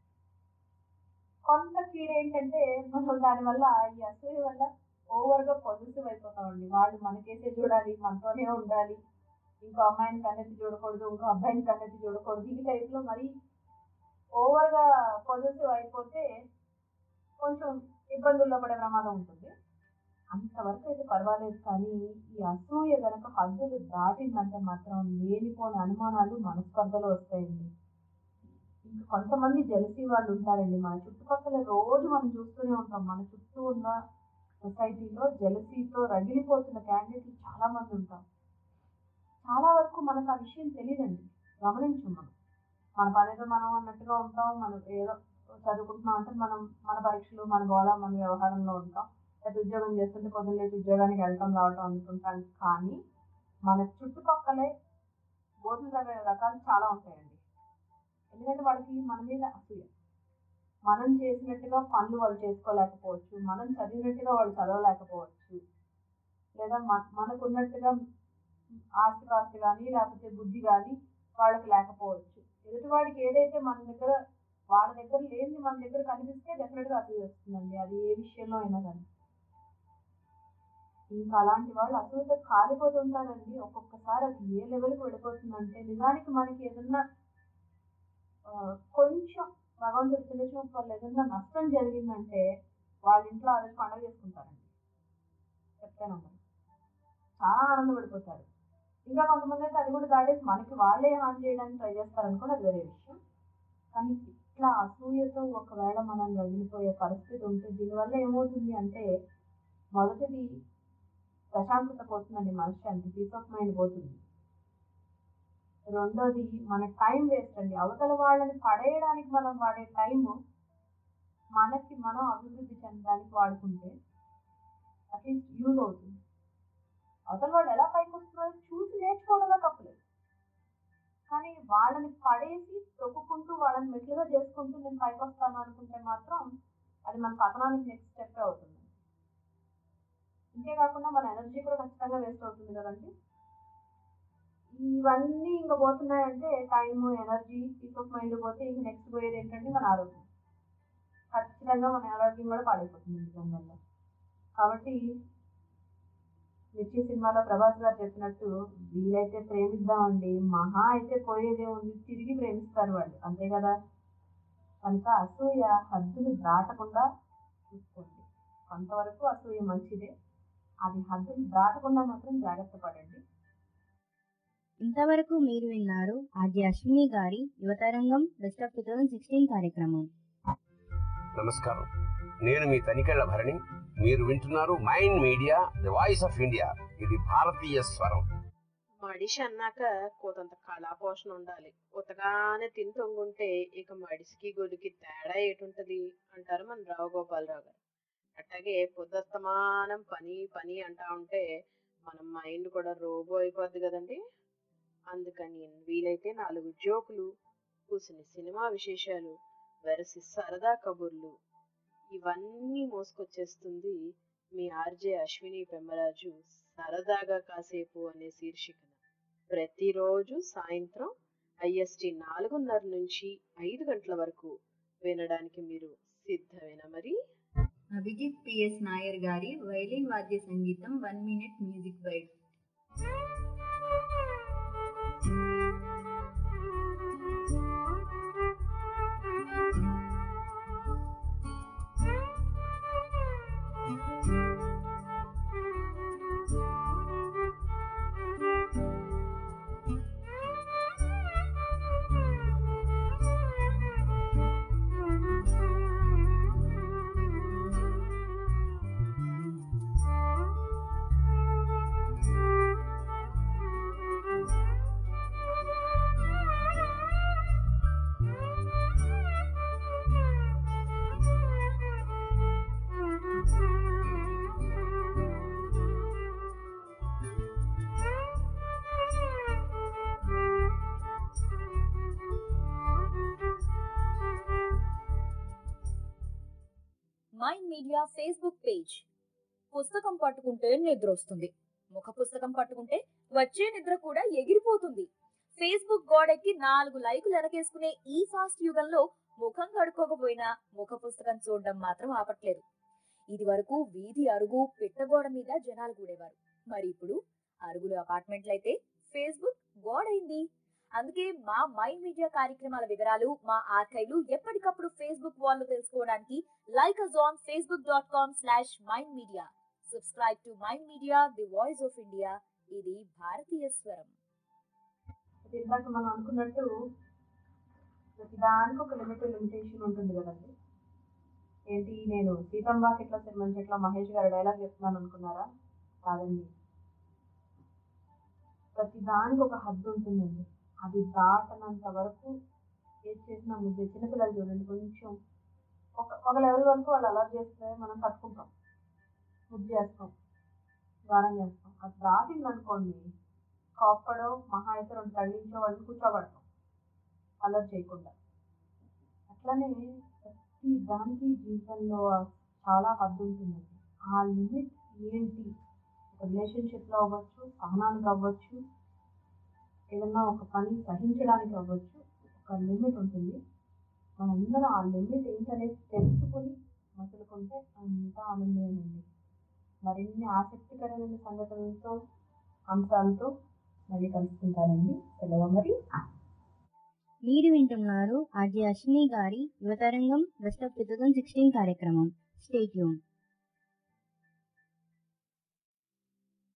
కొంత కీడు ఏంటంటే మనం దానివల్ల ఈ అసూయ వల్ల ఓవర్గా పొజిటివ్ అయిపోతామండి వాళ్ళు మనకేసే చూడాలి మనతోనే ఉండాలి ఇంకో అమ్మాయిని కన్నెత్తి చూడకూడదు ఇంకో అబ్బాయిని కన్నెత్తి చూడకూడదు ఈ టైప్లో మరి ఓవర్గా పొజిటివ్ అయిపోతే కొంచెం ఇబ్బందుల్లో పడే ప్రమాదం ఉంటుంది అంతవరకు అయితే పర్వాలేదు కానీ ఈ అసూయ గనక హద్దులు దాటిందంటే మాత్రం లేనిపోని అనుమానాలు మనస్పర్ధలు వస్తాయండి ఇంకా కొంతమంది జలసీ వాళ్ళు ఉంటారండి మన చుట్టుపక్కల రోజు మనం చూస్తూనే ఉంటాం మన చుట్టూ ఉన్న సొసైటీలో జలసీతో రగిలిపోతున్న క్యాండిడేట్లు చాలా మంది ఉంటాం చాలా వరకు మనకు ఆ విషయం తెలియదండి గమనించం మనం మన పనిలో మనం అన్నట్టుగా ఉంటాం మనం ఏదో చదువుకుంటున్నాం అంటే మనం మన పరీక్షలు మన గోళ మన వ్యవహారంలో ఉంటాం లేకపోతే ఉద్యోగం చేస్తుంటే పొద్దున్న లేచి ఉద్యోగానికి వెళ్ళటం రావటం అనుకుంటాం కానీ మన చుట్టుపక్కలే బోధులు తగ్గ రకాలు చాలా ఉంటాయండి ఎందుకంటే వాళ్ళకి మన మీద అసూయ మనం చేసినట్టుగా పనులు వాళ్ళు చేసుకోలేకపోవచ్చు మనం చదివినట్టుగా వాళ్ళు చదవలేకపోవచ్చు లేదా మన మనకు ఉన్నట్టుగా ఆస్తి పాస్తి కానీ లేకపోతే బుద్ధి కానీ వాళ్ళకి లేకపోవచ్చు ఎదుటివాడికి ఏదైతే మన దగ్గర వాళ్ళ దగ్గర లేనిది మన దగ్గర కనిపిస్తే డెఫినెట్గా అసూయ వస్తుందండి అది ఏ విషయంలో అయినా కానీ ఇంకా అలాంటి వాళ్ళు అసూయతో కాలిపోతుంటారండి ఒక్కొక్కసారి అది ఏ లెవెల్కి వెళ్ళిపోతుందంటే నిజానికి మనకి ఏదన్నా ఆ, కొంచెం భగవంతుడి చిన్న చూపు వల్ల ఏదన్నా నష్టం జరిగిందంటే వాళ్ళ ఇంట్లో ఆ రోజు పండుగ చేసుకుంటారండి చెప్తాను చాలా ఆనందపడిపోతారు ఇంకా కొంతమంది అయితే అది కూడా దాటేసి మనకి వాళ్ళే హాని చేయడానికి ట్రై చేస్తారనుకోండి అది వేరే విషయం కానీ ఇట్లా అసూయతో ఒకవేళ మనం రగిలిపోయే పరిస్థితి ఉంటే దీనివల్ల ఏమవుతుంది అంటే మొదటిది ప్రశాంతత పోతుందండి మనశ్శాంతి పీస్ ఆఫ్ మైండ్ పోతుంది రెండోది మన టైం వేస్ట్ అండి అవతల వాళ్ళని పడేయడానికి మనం వాడే టైం మనకి మనం అభివృద్ధి చెందడానికి వాడుకుంటే అట్లీస్ట్ యూజ్ అవుతుంది అవతల వాళ్ళు ఎలా పైకి వస్తున్నారో చూసి నేర్చుకోవడంలో తప్పలేదు కానీ వాళ్ళని పడేసి తొక్కుకుంటూ వాళ్ళని మెట్లుగా చేసుకుంటూ నేను పైకి వస్తాను అనుకుంటే మాత్రం అది మన పతనానికి నెక్స్ట్ స్టెప్ అవుతుంది ఇంతేకాకుండా మన ఎనర్జీ కూడా ఖచ్చితంగా వేస్ట్ అవుతుంది కదండి ఇవన్నీ ఇంకా పోతున్నాయంటే time energy peace of mind పోతే ఇంక నెక్స్ట్ పోయేది ఏంటంటే మన ఆరోగ్యం ఖచ్చితంగా మన ఆరోగ్యం కూడా పాడైపోతుంది నిజంగా కాబట్టి మిర్చి సినిమాలో ప్రభాస్ గారు చెప్పినట్టు వీలైతే ప్రేమిద్దామండి మహా అయితే పోయేదే ఉంది తిరిగి ప్రేమిస్తారు వాళ్ళు అంతే కదా కనుక అసూయ హద్దులు దాటకుండా చూసుకోండి కొంతవరకు అసూయ మంచిదే అది హద్దులు దాటకుండా మాత్రం జాగ్రత్త పడండి ఇంతవరకు మీరు విన్నారు ఆర్జే అశ్విని గారి యువతరంగం best of two thousand sixteen కార్యక్రమం నమస్కారం నేను మీ తనికెళ్ల భరణి మీరు వింటున్నారు Mind Media the voice of India ఇది భారతీయ స్వరం మడిషి అన్నాక కోతంత కళాపోషణ ఉండాలి ఉతగానే తిని తొంగుంటే ఇక మడిసికి గొడికి తేడా ఏటుంటది అంటారు మన రావు గోపాలరావు గారు అట్లాగే పొద్దుస్తమానం పని పని అంటా ఉంటే మన మైండ్ కూడా రోబో అయిపోద్ది కదండి అందుకని వీలైతే నాలుగు జోకులు కూసిన సినిమా విశేషాలు వెరసి సరదా కబుర్లు ఇవన్నీ మోసుకొచ్చేస్తుంది మీ ఆర్జే అశ్విని పెమ్మరాజు సరదాగా కాసేపు అనే శీర్షికన ప్రతిరోజు సాయంత్రం ఐఎస్టి నాలుగున్నర నుంచి ఐదు గంటల వరకు వినడానికి మీరు సిద్ధమేనా మరి అభిజిత్ పిఎస్ నాయర్ గారి వైలిన్ వాద్య సంగీతం one minute music byte Mind Media Facebook page పుస్తకం పట్టుకుంటే నిద్ర వస్తుంది ముఖ పుస్తకం పట్టుకుంటే వచ్చే నిద్ర కూడా ఎగిరిపోతుంది ఫేస్బుక్ గోడెక్కి నాలుగు లైకులు వెనకేసుకునే ఈ ఫాస్ట్ యుగంలో ముఖం కడుక్కోకపోయినా ముఖ పుస్తకం చూడడం మాత్రం ఆపట్లేదు ఇది వరకు వీధి అరుగు పిట్టగోడ మీద జనాలు కూడేవారు మరి ఇప్పుడు అరుగులు అపార్ట్మెంట్లయితే ఫేస్బుక్ గోడైంది అందుకే మా మైండ్ మీడియా కార్యక్రమాల వివరాలు మా ఆర్కైవ్లు ఎప్పటికప్పుడు ఫేస్బుక్ వాళ్ళు తెలుసుకోవడానికి like us on Facebook dot com slash Mind Media subscribe to Mind Media the voice of India ఇది భారతీయ స్వరం అయితే ఇందాక మనం అనుకున్నట్టు ప్రతిదానికి ఒక లిమిట్ లిమిటేషన్ ఉంటుంది కదండి ఏంటి నేను సీతమ్మ చెట్ల సినిమా చెట్ల మహేష్ గారు డైలాగ్ చెప్తున్నాను అనుకున్నారా కాదండి ప్రతి దానికి ఒక హద్దు ఉంటుందండి అది దాటనంత వరకు ఏది చేసినా ముద్దే చిన్నపిల్లలు చూడండి కొంచెం ఒక ఒక లెవెల్ వరకు వాళ్ళు అలర్ట్ చేస్తే మనం తట్టుకుంటాం ముద్దు చేస్తాం గారం చేస్తాం అది దాటింది అనుకోండి కాపడో మహా అయితే రెండు తగిలించే వాళ్ళని కూర్చోబడతాం అలర్ట్ చేయకుండా అట్లనే ప్రతి దానికి జీవితంలో చాలా హద్దు ఉంటుంది ఆ లిమిట్ ఏంటి ఒక రిలేషన్షిప్లో అవ్వచ్చు సహనానికి అవ్వచ్చు ఏదన్నా ఒక పని సహించడానికి అవ్వచ్చు ఒక లిమిట్ ఉంటుంది మనందరం ఆ లిమిట్ ఏంటనేది తెలుసుకొని మసులుకుంటే అంతా ఆనందమేనండి మరిన్ని ఆసక్తికరమైన సంఘటనలతో అంశాలతో మళ్ళీ కలుసుకుంటానండి సెలవు మరి మీరు వింటున్నారు ఆర్జే అశ్విని గారి యువతరంగం best of two thousand sixteen కార్యక్రమం స్టేట్యూన్